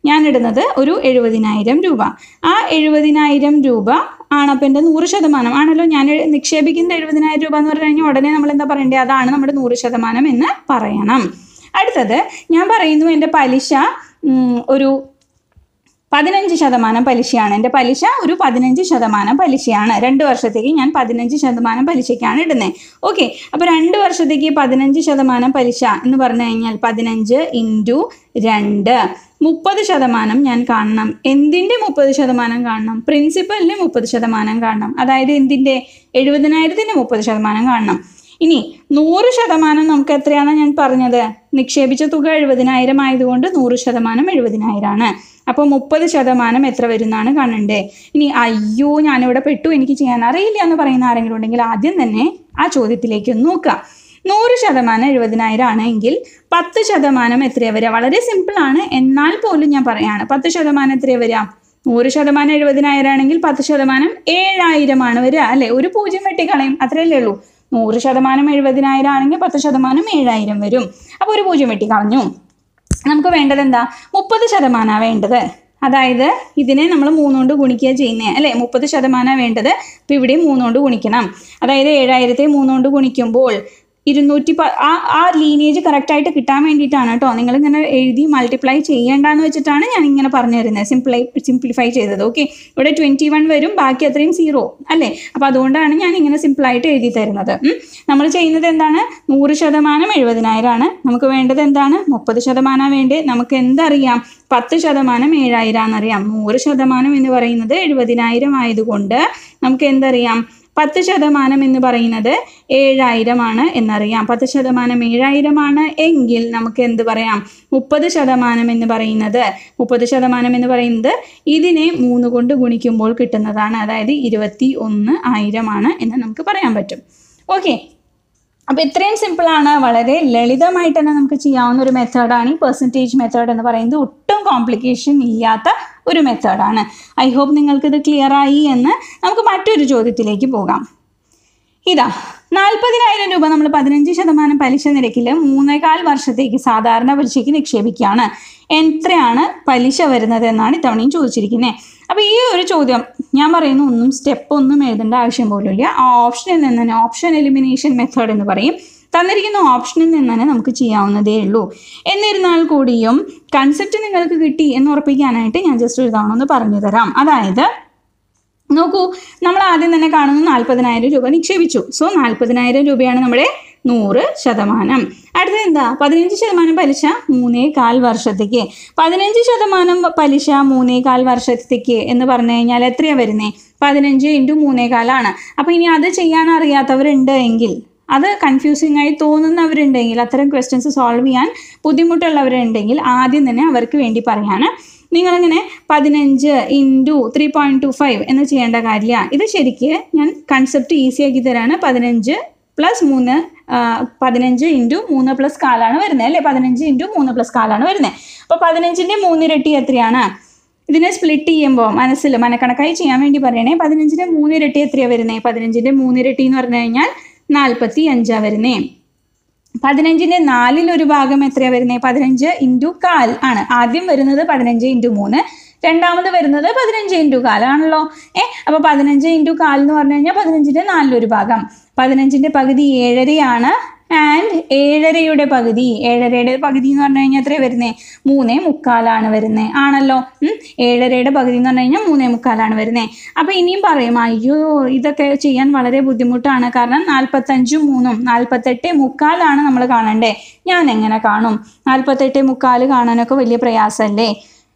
ഞാൻ ഇടുന്നത് ഒരു എഴുപതിനായിരം രൂപ ആ എഴുപതിനായിരം രൂപ ആണ് അപ്പം എൻ്റെ നൂറ് ശതമാനം ആണല്ലോ ഞാൻ നിക്ഷേപിക്കുന്ന എഴുപതിനായിരം രൂപ എന്ന് പറഞ്ഞു കഴിഞ്ഞാൽ ഉടനെ നമ്മൾ എന്താ പറയേണ്ടത് അതാണ് നമ്മുടെ നൂറ് ശതമാനം എന്ന് പറയണം അടുത്തത് ഞാൻ പറയുന്നു എൻ്റെ പലിശ ഉം, ഒരു പതിനഞ്ച് ശതമാനം പലിശയാണ് എൻ്റെ പലിശ ഒരു പതിനഞ്ച് ശതമാനം പലിശയാണ് രണ്ട് വർഷത്തേക്ക് ഞാൻ പതിനഞ്ച് ശതമാനം പലിശയ്ക്കാണ് ഇടുന്നത് ഓക്കെ അപ്പോൾ രണ്ട് വർഷത്തേക്ക് പതിനഞ്ച് ശതമാനം പലിശ എന്ന് പറഞ്ഞു കഴിഞ്ഞാൽ പതിനഞ്ച് ഇൻറ്റു രണ്ട് മുപ്പത് ശതമാനം ഞാൻ കാണണം എന്തിൻ്റെ മുപ്പത് ശതമാനം കാണണം പ്രിൻസിപ്പലിന് മുപ്പത് ശതമാനം കാണണം അതായത് എന്തിൻ്റെ എഴുപതിനായിരത്തിൻ്റെ മുപ്പത് ശതമാനം കാണണം ഇനി നൂറ് ശതമാനം നമുക്ക് എത്രയാണെന്ന് ഞാൻ പറഞ്ഞത് നിക്ഷേപിച്ച തുക എഴുപതിനായിരം ആയതുകൊണ്ട് നൂറ് ശതമാനം എഴുപതിനായിരമാണ് അപ്പോൾ മുപ്പത് ശതമാനം എത്ര വരുന്നാണ് കാണണ്ടേ ഇനി അയ്യോ ഞാനിവിടെ പെട്ടു എനിക്ക് ചെയ്യാൻ അറിയില്ല എന്ന് പറയുന്ന ആരെങ്കിലും ഉണ്ടെങ്കിൽ ആദ്യം തന്നെ ആ ചോദ്യത്തിലേക്ക് ഒന്ന് നോക്കുക നൂറ് ശതമാനം എഴുപതിനായിരം ആണെങ്കിൽ പത്ത് ശതമാനം എത്രയാ വരിക വളരെ സിമ്പിളാണ് എന്നാൽ പോലും ഞാൻ പറയാണ് പത്ത് ശതമാനം എത്രയാ വരിക നൂറ് ശതമാനം എഴുപതിനായിരം ആണെങ്കിൽ പത്ത് ശതമാനം ഏഴായിരമാണ് വരിക അല്ലെ ഒരു പൂജ്യം വെട്ടിക്കളയും അത്രയല്ലേ ഉള്ളൂ നൂറ് ശതമാനം എഴുപതിനായിരം ആണെങ്കിൽ പത്ത് ശതമാനം ഏഴായിരം വരും അപ്പോൾ ഒരു പൂജ്യം വെട്ടിക്കളഞ്ഞു നമുക്ക് വേണ്ടത് എന്താ മുപ്പത് ശതമാനമാണ് വേണ്ടത് അതായത് ഇതിനെ നമ്മൾ മൂന്നുകൊണ്ട് ഗുണിക്കുക ചെയ്യുന്നത് അല്ലേ മുപ്പത് ശതമാനമാണ് വേണ്ടത് അപ്പോൾ ഇവിടെ മൂന്നുകൊണ്ട് ഗുണിക്കണം അതായത് ഏഴായിരത്തെ മൂന്നുകൊണ്ട് ഗുണിക്കുമ്പോൾ ഇരുന്നൂറ്റി പ ആ ആ ലീനേജ് കറക്റ്റായിട്ട് കിട്ടാൻ വേണ്ടിയിട്ടാണ് കേട്ടോ നിങ്ങളിങ്ങനെ എഴുതി മൾട്ടിപ്ലൈ ചെയ്യേണ്ടെന്ന് വെച്ചിട്ടാണ് ഞാൻ ഇങ്ങനെ പറഞ്ഞു തരുന്നത് സിംപ്ലൈ സിംപ്ലിഫൈ ചെയ്തത് ഓക്കെ ഇവിടെ ട്വൻറ്റി വൺ വരും ബാക്കി അത്രയും സീറോ അല്ലേ അപ്പോൾ അതുകൊണ്ടാണ് ഞാൻ ഇങ്ങനെ സിമ്പിളായിട്ട് എഴുതി തരുന്നത് ഉം. നമ്മൾ ചെയ്യുന്നത് എന്താണ് നൂറ് ശതമാനം എഴുപതിനായിരമാണ് നമുക്ക് വേണ്ടത് എന്താണ് മുപ്പത് ശതമാനം വേണ്ടി നമുക്ക് എന്തറിയാം പത്ത് ശതമാനം ഏഴായിരം എന്നറിയാം നൂറ് ശതമാനം എന്ന് പറയുന്നത് എഴുപതിനായിരം ആയതുകൊണ്ട് നമുക്ക് എന്തറിയാം പത്ത് ശതമാനം എന്ന് പറയുന്നത് ഏഴായിരമാണ് എന്നറിയാം പത്ത് ശതമാനം ഏഴായിരമാണ് എങ്കിൽ നമുക്ക് എന്ത് പറയാം മുപ്പത് ശതമാനം എന്ന് പറയുന്നത് മുപ്പത് ശതമാനം എന്ന് പറയുന്നത് ഇതിനെ മൂന്ന് കൊണ്ട് ഗുണിക്കുമ്പോൾ കിട്ടുന്നതാണ് അതായത് ഇരുപത്തി ഒന്ന് ആയിരമാണ് എന്ന് നമുക്ക് പറയാൻ പറ്റും ഓക്കെ അപ്പോൾ ഇത്രയും സിമ്പിളാണ് വളരെ ലളിതമായിട്ട് തന്നെ നമുക്ക് ചെയ്യാവുന്ന ഒരു മെത്തേഡാണ് ഈ പെർസെൻറ്റേജ് മെത്തേഡ് എന്ന് പറയുന്നത് ഒട്ടും കോംപ്ലിക്കേഷൻ ഇല്ലാത്ത ഒരു മെത്തേഡാണ് ഐ ഹോപ്പ് നിങ്ങൾക്കിത് ക്ലിയർ ആയി എന്ന് നമുക്ക് മറ്റൊരു ചോദ്യത്തിലേക്ക് പോകാം ഇതാ നാൽപ്പതിനായിരം രൂപ നമ്മൾ പതിനഞ്ച് ശതമാനം പലിശ നിരക്കിൽ മൂന്നേകാൽ വർഷത്തേക്ക് സാധാരണ പലിശയ്ക്ക് നിക്ഷേപിക്കുകയാണ് എത്രയാണ് പലിശ വരുന്നത് എന്നാണ് ഇത്തവണയും ചോദിച്ചിരിക്കുന്നത് അപ്പോൾ ഈ ഒരു ചോദ്യം ഞാൻ പറയുന്നു ഒന്നും സ്റ്റെപ്പ് ഒന്നും എഴുതേണ്ട ആവശ്യം പോലുമില്ല ആ ഓപ്ഷനിൽ നിന്ന് തന്നെ ഓപ്ഷൻ എലിമിനേഷൻ മെത്തേഡ് എന്ന് പറയും തന്നിരിക്കുന്ന ഓപ്ഷനിൽ നിന്ന് തന്നെ നമുക്ക് ചെയ്യാവുന്നതേ ഉള്ളൂ എന്നിരുന്നാൽ കൂടിയും കൺസെപ്റ്റ് നിങ്ങൾക്ക് കിട്ടി എന്ന് ഉറപ്പിക്കാനായിട്ട് ഞാൻ ജസ്റ്റ് ഒരു തവണ ഒന്ന് പറഞ്ഞു തരാം അതായത് നോക്കൂ നമ്മൾ ആദ്യം തന്നെ കാണുന്നു നാൽപ്പതിനായിരം രൂപ നിക്ഷേപിച്ചു സോ നാൽപ്പതിനായിരം രൂപയാണ് നമ്മുടെ നൂറ് ശതമാനം അടുത്തത് എന്താ പതിനഞ്ച് ശതമാനം പലിശ മൂന്നേ കാൽ വർഷത്തേക്ക് പതിനഞ്ച് ശതമാനം പലിശ മൂന്നേ കാൽ വർഷത്തേക്ക് എന്ന് പറഞ്ഞു കഴിഞ്ഞാൽ എത്രയാണ് വരുന്നേ പതിനഞ്ച് ഇൻറ്റു മൂന്നേ കാലാണ് അപ്പോൾ ഇനി അത് ചെയ്യാൻ അറിയാത്തവരുണ്ട് എങ്കിൽ അത് കൺഫ്യൂസിങ് ആയി തോന്നുന്നവരുണ്ടെങ്കിൽ അത്തരം ക്വസ്റ്റ്യൻസ് സോൾവ് ചെയ്യാൻ ബുദ്ധിമുട്ടുള്ളവരുണ്ടെങ്കിൽ ആദ്യം തന്നെ അവർക്ക് വേണ്ടി പറയാണ് നിങ്ങളിങ്ങനെ പതിനഞ്ച് into three point two five എന്ന് ചെയ്യേണ്ട കാര്യമില്ല ഇത് ശരിക്ക് ഞാൻ കൺസെപ്റ്റ് ഈസി ആക്കി തരാണ് പതിനഞ്ച് പ്ലസ് മൂന്ന് ആ, പതിനഞ്ച് ഇൻറ്റു മൂന്ന് പ്ലസ് കാലാണ് വരുന്നത് അല്ലേ പതിനഞ്ച് ഇൻറ്റു മൂന്ന് പ്ലസ് കാലാണ് വരുന്നത് അപ്പോൾ പതിനഞ്ചിൻ്റെ മൂന്നിരട്ടി എത്രയാണ് ഇതിനെ സ്പ്ലിറ്റ് ചെയ്യുമ്പോൾ മനസ്സിൽ മനക്കണക്കായി ചെയ്യാൻ വേണ്ടി പറയണേ പതിനഞ്ചിൻ്റെ മൂന്നിരട്ടി എത്രയാണ് വരുന്നത് പതിനഞ്ചിൻ്റെ മൂന്നിരട്ടി എന്ന് പറഞ്ഞു കഴിഞ്ഞാൽ നാൽപ്പത്തി അഞ്ചാണ് വരുന്നേ പതിനഞ്ചിന്റെ നാലിലൊരു ഭാഗം എത്രയാണ് വരുന്നത് പതിനഞ്ച് ഇൻറ്റു കാൽ ആണ് ആദ്യം വരുന്നത് പതിനഞ്ച് ഇൻറ്റു മൂന്ന് രണ്ടാമത് വരുന്നത് പതിനഞ്ച് ഇൻറ്റു കാലാണല്ലോ ഏ അപ്പോൾ പതിനഞ്ച് ഇൻറ്റു കാൽ എന്ന് പറഞ്ഞു കഴിഞ്ഞാൽ പതിനഞ്ചിൻ്റെ നാലിലൊരു ഭാഗം പതിനഞ്ചിൻ്റെ പകുതി ഏഴരയാണ് ആൻഡ് ഏഴരയുടെ പകുതി ഏഴരയുടെ പകുതി എന്ന് പറഞ്ഞു കഴിഞ്ഞാൽ എത്രയാണ് വരുന്നത് മൂന്നേ മുക്കാലാണ് വരുന്നത് ആണല്ലോ ഉം. ഏഴരയുടെ പകുതി എന്ന് പറഞ്ഞു കഴിഞ്ഞാൽ മൂന്നേ മുക്കാലാണ് വരുന്നത് അപ്പോൾ ഇനിയും പറയും അയ്യോ ഇതൊക്കെ ചെയ്യാൻ വളരെ ബുദ്ധിമുട്ടാണ് കാരണം നാൽപ്പത്തഞ്ചും മൂന്നും നാൽപ്പത്തെട്ട് മുക്കാലാണ് നമ്മൾ കാണണ്ടേ ഞാൻ എങ്ങനെ കാണും നാൽപ്പത്തെട്ട് മുക്കാൽ കാണാനൊക്കെ വലിയ പ്രയാസമല്ലേ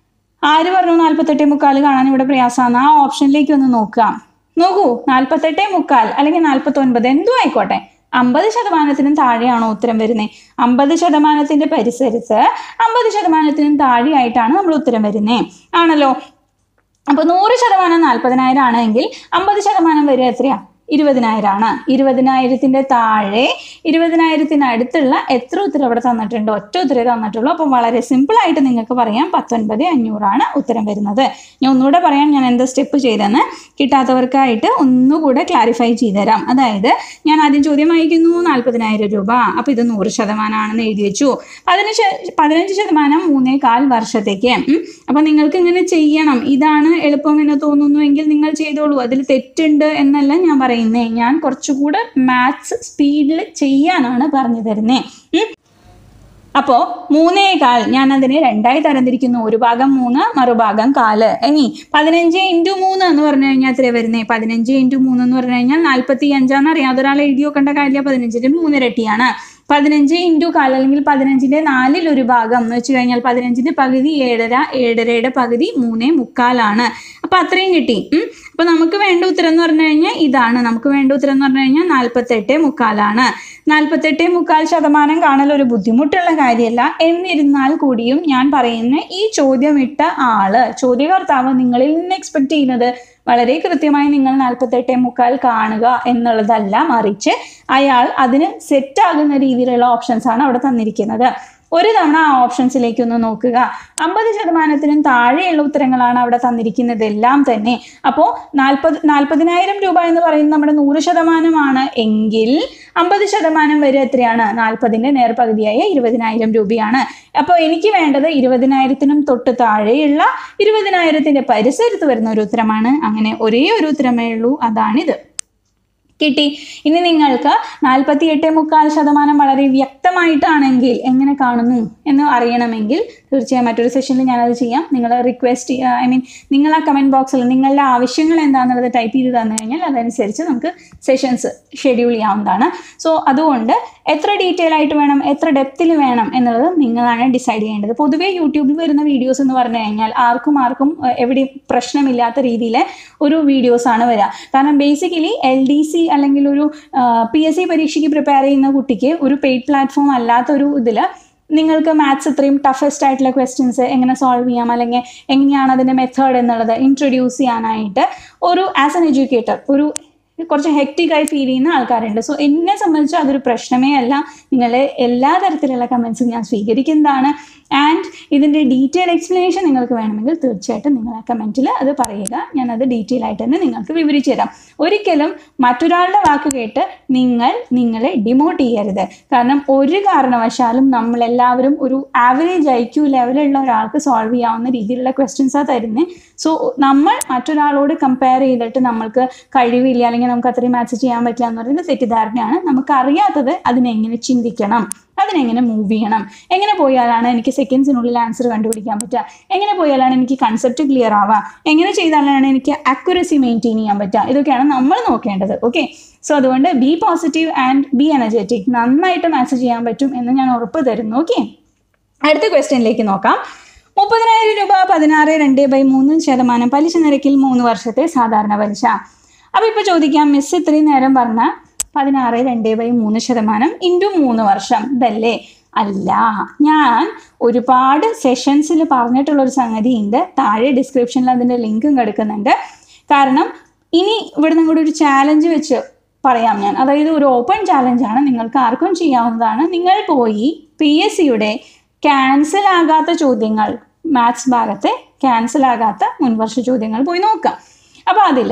ആര് പറഞ്ഞു നാൽപ്പത്തെട്ട് മുക്കാൽ കാണാൻ ഇവിടെ പ്രയാസമാണ് ആ ഓപ്ഷനിലേക്ക് ഒന്ന് നോക്കുക നോക്കൂ നാൽപ്പത്തെട്ട് മുക്കാൽ അല്ലെങ്കിൽ നാൽപ്പത്തൊൻപത് എന്തും ആയിക്കോട്ടെ അമ്പത് ശതമാനത്തിനും താഴെയാണോ ഉത്തരം വരുന്നത് അമ്പത് ശതമാനത്തിന്റെ പരിസരത്ത് അമ്പത് ശതമാനത്തിനും താഴെയായിട്ടാണ് നമ്മൾ ഉത്തരം വരുന്നത് ആണല്ലോ അപ്പോൾ നൂറ് ശതമാനം നാൽപ്പതിനായിരം ആണെങ്കിൽ അമ്പത് ശതമാനം വരിക എത്രയാ ഇരുപതിനായിരമാണ് ഇരുപതിനായിരത്തിൻ്റെ താഴെ ഇരുപതിനായിരത്തിനടുത്തുള്ള എത്ര ഉത്തരം ഇവിടെ തന്നിട്ടുണ്ട് ഒറ്റ ഉത്തരവേ തന്നിട്ടുള്ളൂ അപ്പോൾ വളരെ സിമ്പിളായിട്ട് നിങ്ങൾക്ക് പറയാം പത്തൊൻപത് അഞ്ഞൂറാണ് ഉത്തരം വരുന്നത് ഞാൻ ഒന്നുകൂടെ പറയാം ഞാൻ എന്താ സ്റ്റെപ്പ് ചെയ്തെന്ന് കിട്ടാത്തവർക്കായിട്ട് ഒന്നുകൂടെ ക്ലാരിഫൈ ചെയ്തുതരാം അതായത് ഞാൻ ആദ്യം ചോദ്യം വായിക്കുന്നു നാൽപ്പതിനായിരം രൂപ അപ്പോൾ ഇത് നൂറ് ശതമാനമാണെന്ന് എഴുതി വെച്ചു പതിനഞ്ച് പതിനഞ്ച് ശതമാനം മൂന്നേകാൽ വർഷത്തേക്ക് ഉം. അപ്പോൾ നിങ്ങൾക്ക് ഇങ്ങനെ ചെയ്യണം ഇതാണ് എളുപ്പം എന്ന് തോന്നുന്നുവെങ്കിൽ നിങ്ങൾ ചെയ്തോളൂ അതിൽ തെറ്റുണ്ട് എന്നല്ല ഞാൻ പറയുന്നേ ഞാൻ കുറച്ചുകൂടെ മാത്സ് സ്പീഡിൽ ചെയ്യാനാണ് പറഞ്ഞു തരുന്നേ ഉം. അപ്പോൾ മൂന്നേ കാൽ ഞാൻ അതിനെ രണ്ടായി തരംതിരിക്കുന്നു ഒരു ഭാഗം മൂന്ന് മറുഭാഗം കാല് ഇനി പതിനഞ്ച് ഇൻറ്റു മൂന്ന് എന്ന് പറഞ്ഞു കഴിഞ്ഞാൽ എത്ര വരുന്നേ പതിനഞ്ച് ഇൻറ്റു മൂന്ന് എന്ന് പറഞ്ഞു കഴിഞ്ഞാൽ നാൽപ്പത്തി അഞ്ചാന്ന് അറിയാം അതൊരാൾ എഴുതി വെക്കേണ്ട കാര്യമില്ല പതിനഞ്ചിൻ്റെ മൂന്നിരട്ടിയാണ് പതിനഞ്ച് ഇൻറ്റു കാൽ അല്ലെങ്കിൽ പതിനഞ്ചിൻ്റെ നാലിൽ ഒരു ഭാഗം എന്ന് വെച്ച് കഴിഞ്ഞാൽ പതിനഞ്ചിൻ്റെ പകുതി ഏഴര ഏഴരയുടെ പകുതി മൂന്നേ മുക്കാലാണ് അപ്പോൾ അത്രയും കിട്ടി ഉം. അപ്പോൾ നമുക്ക് വേണ്ട ഉത്തരം എന്ന് പറഞ്ഞു കഴിഞ്ഞാൽ ഇതാണ് നമുക്ക് വേണ്ട ഉത്തരം എന്ന് പറഞ്ഞു കഴിഞ്ഞാൽ നാൽപ്പത്തെട്ട് മുക്കാലാണ് നാൽപ്പത്തെട്ട് മുക്കാൽ ശതമാനം കാണൽ ഒരു ബുദ്ധിമുട്ടുള്ള കാര്യമല്ല എന്നിരുന്നാൽ കൂടിയും ഞാൻ പറയുന്ന ഈ ചോദ്യം ഇട്ട ആള് ചോദ്യകർത്താവ് നിങ്ങളിൽ നിന്ന് എക്സ്പെക്ട് ചെയ്യുന്നത് വളരെ കൃത്യമായി നിങ്ങൾ നാൽപ്പത്തെട്ട് മുക്കാൽ കാണുക എന്നുള്ളതല്ല മറിച്ച് അയാൾ അതിന് സെറ്റ് ആകുന്ന രീതിയിലുള്ള ഓപ്ഷൻസ് ആണ് അവിടെ തന്നിരിക്കുന്നത് ഒരു തവണ ആ ഓപ്ഷൻസിലേക്ക് ഒന്ന് നോക്കുക അമ്പത് ശതമാനത്തിനും താഴെയുള്ള ഉത്തരങ്ങളാണ് അവിടെ തന്നിരിക്കുന്നത് എല്ലാം തന്നെ അപ്പോൾ നാൽപ്പത് നാൽപ്പതിനായിരം രൂപ എന്ന് പറയുന്നത് നമ്മുടെ നൂറ് ശതമാനമാണ് എങ്കിൽ അമ്പത് ശതമാനം വരെ എത്രയാണ് നാൽപ്പതിൻ്റെ നേർപകുതിയായ ഇരുപതിനായിരം രൂപയാണ് അപ്പോൾ എനിക്ക് വേണ്ടത് ഇരുപതിനായിരത്തിനും തൊട്ട് താഴെയുള്ള ഇരുപതിനായിരത്തിൻ്റെ പരിസരത്ത് വരുന്ന ഒരു ഉത്തരമാണ് അങ്ങനെ ഒരേ ഒരു ഉത്തരമേ ഉള്ളൂ അതാണിത് കിട്ടി ഇനി നിങ്ങൾക്ക് നാൽപ്പത്തി എട്ട് മുക്കാൽ ശതമാനം വളരെ വ്യക്തമായിട്ടാണെങ്കിൽ എങ്ങനെ കാണുന്നു എന്ന് അറിയണമെങ്കിൽ തീർച്ചയായും മറ്റൊരു സെഷനിൽ ഞാനത് ചെയ്യാം നിങ്ങൾ റിക്വസ്റ്റ് ഐ മീൻ നിങ്ങൾ ആ കമൻറ്റ് ബോക്സിൽ നിങ്ങളുടെ ആവശ്യങ്ങൾ എന്താണെന്നുള്ളത് ടൈപ്പ് ചെയ്ത് തന്നു കഴിഞ്ഞാൽ അതനുസരിച്ച് നമുക്ക് സെഷൻസ് ഷെഡ്യൂൾ ചെയ്യാവുന്നതാണ് സോ അതുകൊണ്ട് എത്ര ഡീറ്റെയിൽ ആയിട്ട് വേണം എത്ര ഡെപ്തിൽ വേണം എന്നുള്ളത് നിങ്ങളാണ് ഡിസൈഡ് ചെയ്യേണ്ടത് പൊതുവേ യൂട്യൂബിൽ വരുന്ന വീഡിയോസ് എന്ന് പറഞ്ഞു കഴിഞ്ഞാൽ ആർക്കും ആർക്കും ഏഹ്, എവിടെയും പ്രശ്നമില്ലാത്ത രീതിയിൽ ഒരു വീഡിയോസാണ് വരിക കാരണം ബേസിക്കലി എൽ ഡി സി അല്ലെങ്കിൽ ഒരു പി എസ് സി പരീക്ഷയ്ക്ക് പ്രിപ്പയർ ചെയ്യുന്ന കുട്ടിക്ക് ഒരു പെയ്ഡ് പ്ലാറ്റ്ഫോം അല്ലാത്ത ഒരു ഇതിൽ നിങ്ങൾക്ക് മാത്സ് ഇത്രയും ടഫസ്റ്റ് ആയിട്ടുള്ള ക്വസ്റ്റ്യൻസ് എങ്ങനെ സോൾവ് ചെയ്യാം അല്ലെങ്കിൽ എങ്ങനെയാണ് അതിൻ്റെ മെത്തേഡ് എന്നുള്ളത് ഇൻട്രൊഡ്യൂസ് ചെയ്യാനായിട്ട് ഒരു ആസ് എൻ എഡ്യൂക്കേറ്റർ ഒരു കുറച്ച് hectic ആയി ഫീൽ ചെയ്യുന്ന ആൾക്കാരുണ്ട് സോ എന്നെ സംബന്ധിച്ച് അതൊരു പ്രശ്നമേ അല്ല നിങ്ങളുടെ എല്ലാ തരത്തിലുള്ള കമൻസും ഞാൻ സ്വീകരിക്കുന്നതാണ് ആൻഡ് ഇതിൻ്റെ ഡീറ്റെയിൽ എക്സ്പ്ലനേഷൻ നിങ്ങൾക്ക് വേണമെങ്കിൽ തീർച്ചയായിട്ടും നിങ്ങൾ ആ കമൻറ്റിൽ അത് പറയുക ഞാനത് ഡീറ്റെയിൽ ആയിട്ട് തന്നെ നിങ്ങൾക്ക് വിവരിച്ചു തരാം ഒരിക്കലും മറ്റൊരാളുടെ വാക്ക് കേട്ട് നിങ്ങൾ നിങ്ങളെ ഡിമോട്ട് ചെയ്യരുത് കാരണം ഒരു കാരണവശാലും നമ്മളെല്ലാവരും ഒരു ആവറേജ് ഐ ക്യു ലെവലുള്ള ഒരാൾക്ക് സോൾവ് ചെയ്യാവുന്ന രീതിയിലുള്ള ക്വസ്റ്റ്യൻസാണ് തരുന്നത് സോ നമ്മൾ മറ്റൊരാളോട് കമ്പയർ ചെയ്തിട്ട് നമ്മൾക്ക് കഴിവില്ല അല്ലെങ്കിൽ നമുക്ക് അത്രയും മാത്സ് ചെയ്യാൻ പറ്റില്ല എന്ന് പറയുന്നത് തെറ്റിദ്ധാരണയാണ് നമുക്ക് അറിയാത്തത് അതിനെങ്ങനെ ചിന്തിക്കണം അതിനെങ്ങനെ മൂവ് ചെയ്യണം എങ്ങനെ പോയാലാണ് എനിക്ക് സെക്കൻഡ്സിനുള്ളിൽ ആൻസർ കണ്ടുപിടിക്കാൻ പറ്റുക എങ്ങനെ പോയാലാണ് എനിക്ക് കൺസെപ്റ്റ് ക്ലിയർ ആവുക എങ്ങനെ ചെയ്താലാണ് എനിക്ക് അക്യുറസി മെയിൻറ്റെയിൻ ചെയ്യാൻ പറ്റുക ഇതൊക്കെയാണ് നമ്മൾ നോക്കേണ്ടത് ഓക്കെ സോ അതുകൊണ്ട് be positive and be energetic നന്നായിട്ട് മാത്സ് ചെയ്യാൻ പറ്റും എന്ന് ഞാൻ ഉറപ്പ് തരുന്നു ഓക്കെ അടുത്ത ക്വസ്റ്റ്യനിലേക്ക് നോക്കാം മുപ്പതിനായിരം രൂപ പതിനാറ് രണ്ട് ബൈ മൂന്ന് ശതമാനം പലിശ നിരക്കിൽ മൂന്ന് വർഷത്തെ സാധാരണ പലിശ അപ്പോൾ ഇപ്പോൾ ചോദിക്കാം മിസ് ഇത്രയും നേരം പറഞ്ഞ പതിനാറ് രണ്ട് ബൈ മൂന്ന് ശതമാനം ഇൻറ്റു മൂന്ന് വർഷം ഇതല്ലേ അല്ല ഞാൻ ഒരുപാട് സെഷൻസിൽ പറഞ്ഞിട്ടുള്ളൊരു സംഗതിയുണ്ട് താഴെ ഡിസ്ക്രിപ്ഷനിൽ അതിൻ്റെ ലിങ്കും കിടക്കുന്നുണ്ട് കാരണം ഇനി ഇവിടുന്ന് കൂടെ ഒരു ചാലഞ്ച് വെച്ച് പറയാം ഞാൻ അതായത് ഒരു ഓപ്പൺ ചാലഞ്ചാണ് നിങ്ങൾക്ക് ആർക്കും ചെയ്യാവുന്നതാണ് നിങ്ങൾ പോയി പി എസ് സിയുടെ ക്യാൻസൽ ആകാത്ത ചോദ്യങ്ങൾ മാത്സ് ഭാഗത്തെ ക്യാൻസൽ ആകാത്ത മുൻവർഷ ചോദ്യങ്ങൾ പോയി നോക്കാം അപ്പോൾ അതിൽ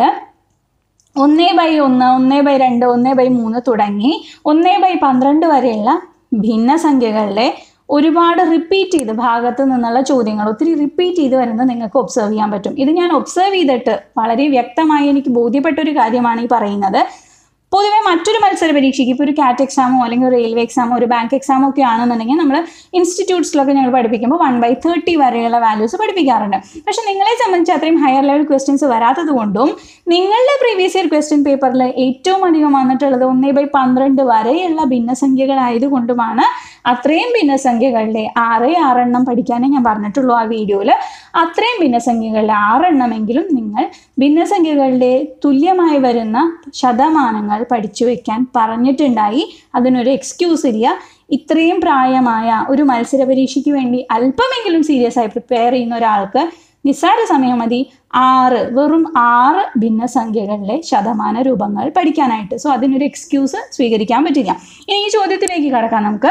ഒന്ന് ബൈ ഒന്ന് ഒന്ന് ബൈ രണ്ട് ഒന്ന് ബൈ മൂന്ന് തുടങ്ങി ഒന്ന് ബൈ പന്ത്രണ്ട് വരെയുള്ള ഭിന്നസംഖ്യകളിലെ ഒരുപാട് റിപ്പീറ്റ് ചെയ്ത് ഭാഗത്ത് നിന്നുള്ള ചോദ്യങ്ങൾ ഒത്തിരി റിപ്പീറ്റ് ചെയ്ത് വരുന്നത് നിങ്ങൾക്ക് ഒബ്സർവ് ചെയ്യാൻ പറ്റും ഇത് ഞാൻ ഒബ്സർവ് ചെയ്തിട്ട് വളരെ വ്യക്തമായി എനിക്ക് ബോധ്യപ്പെട്ട ഒരു കാര്യമാണ് ഈ പറയുന്നത് പൊതുവെ മറ്റൊരു മത്സര പരീക്ഷയ്ക്ക് ഇപ്പോൾ ഒരു കാറ്റ് എക്സാമോ അല്ലെങ്കിൽ ഒരു റെയിൽവേ എക്സാമോ ഒരു ബാങ്ക് എക്സാമോ ഒക്കെ ആണെന്നുണ്ടെങ്കിൽ നമ്മൾ ഇൻസ്റ്റിറ്റ്യൂട്ട്സിലൊക്കെ ഞങ്ങൾ പഠിപ്പിക്കുമ്പോൾ വൺ ബൈ തേർട്ടി വരെയുള്ള വാല്യൂസ് പഠിപ്പിക്കാറുണ്ട് പക്ഷെ നിങ്ങളെ സംബന്ധിച്ച് അത്രയും ഹയർ ലെവൽ ക്വസ്റ്റ്യൻസ് വരാത്തത് കൊണ്ടും നിങ്ങളുടെ പ്രീവിയസ് ഇയർ ക്വസ്റ്റ്യൻ പേപ്പറിൽ ഏറ്റവും അധികം വന്നിട്ടുള്ളത് ഒന്നേ ബൈ പന്ത്രണ്ട് വരെയുള്ള ഭിന്നസംഖ്യകളായതുകൊണ്ടുമാണ് അത്രയും ഭിന്നസംഖ്യകളിലെ ആറ് ആറെണ്ണം പഠിക്കാനേ ഞാൻ പറഞ്ഞിട്ടുള്ളൂ ആ വീഡിയോയിൽ അത്രയും ഭിന്നസംഖ്യകളിലെ ആറെണ്ണമെങ്കിലും നിങ്ങൾ ഭിന്നസംഖ്യകളുടെ തുല്യമായി വരുന്ന ശതമാനങ്ങൾ പഠിച്ചു വെക്കാൻ പറഞ്ഞിട്ടുണ്ടായി അതിനൊരു എക്സ്ക്യൂസ് ഇല്ല ഇത്രയും പ്രായമായ ഒരു മത്സര പരീക്ഷയ്ക്ക് വേണ്ടി അല്പമെങ്കിലും സീരിയസ് ആയി പ്രിപ്പയർ ചെയ്യുന്ന ഒരാൾക്ക് നിസ്സാര സമയം മതി ആറ് വെറും ആറ് ഭിന്നസംഖ്യകളിലെ ശതമാന രൂപങ്ങൾ പഠിക്കാനായിട്ട് സോ അതിനൊരു എക്സ്ക്യൂസ് സ്വീകരിക്കാൻ പറ്റില്ല ഇനി ഈ ചോദ്യത്തിലേക്ക് കടക്കാം നമുക്ക്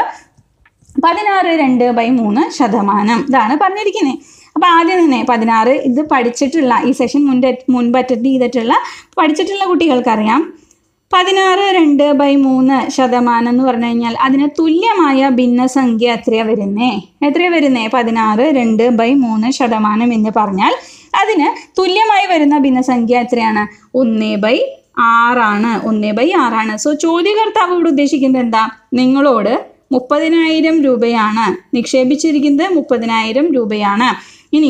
പതിനാറ് രണ്ട് ബൈ മൂന്ന് ശതമാനം ഇതാണ് പറഞ്ഞിരിക്കുന്നത് അപ്പോൾ ആദ്യം തന്നെ പതിനാറ് ഇത് പഠിച്ചിട്ടുള്ള ഈ സെഷൻ മുൻപ് മുൻപ് അറ്റൻഡ് ചെയ്തിട്ടുള്ള പഠിച്ചിട്ടുള്ള കുട്ടികൾക്കറിയാം പതിനാറ് രണ്ട് ബൈ മൂന്ന് ശതമാനം എന്ന് പറഞ്ഞു കഴിഞ്ഞാൽ അതിന് തുല്യമായ ഭിന്നസംഖ്യ എത്രയാ വരുന്നേ എത്രയാ വരുന്നേ പതിനാറ് രണ്ട് ബൈ മൂന്ന് ശതമാനം എന്ന് പറഞ്ഞാൽ അതിന് തുല്യമായി വരുന്ന ഭിന്നസംഖ്യ എത്രയാണ് ഒന്ന് ബൈ ആറാണ് ഒന്ന് ബൈ ആറാണ് സോ ചോദ്യകർത്താവ് ഇവിടെ ഉദ്ദേശിക്കുന്നത് എന്താ നിങ്ങളോട് മുപ്പതിനായിരം രൂപയാണ് നിക്ഷേപിച്ചിരിക്കുന്നത് മുപ്പതിനായിരം രൂപയാണ് ഇനി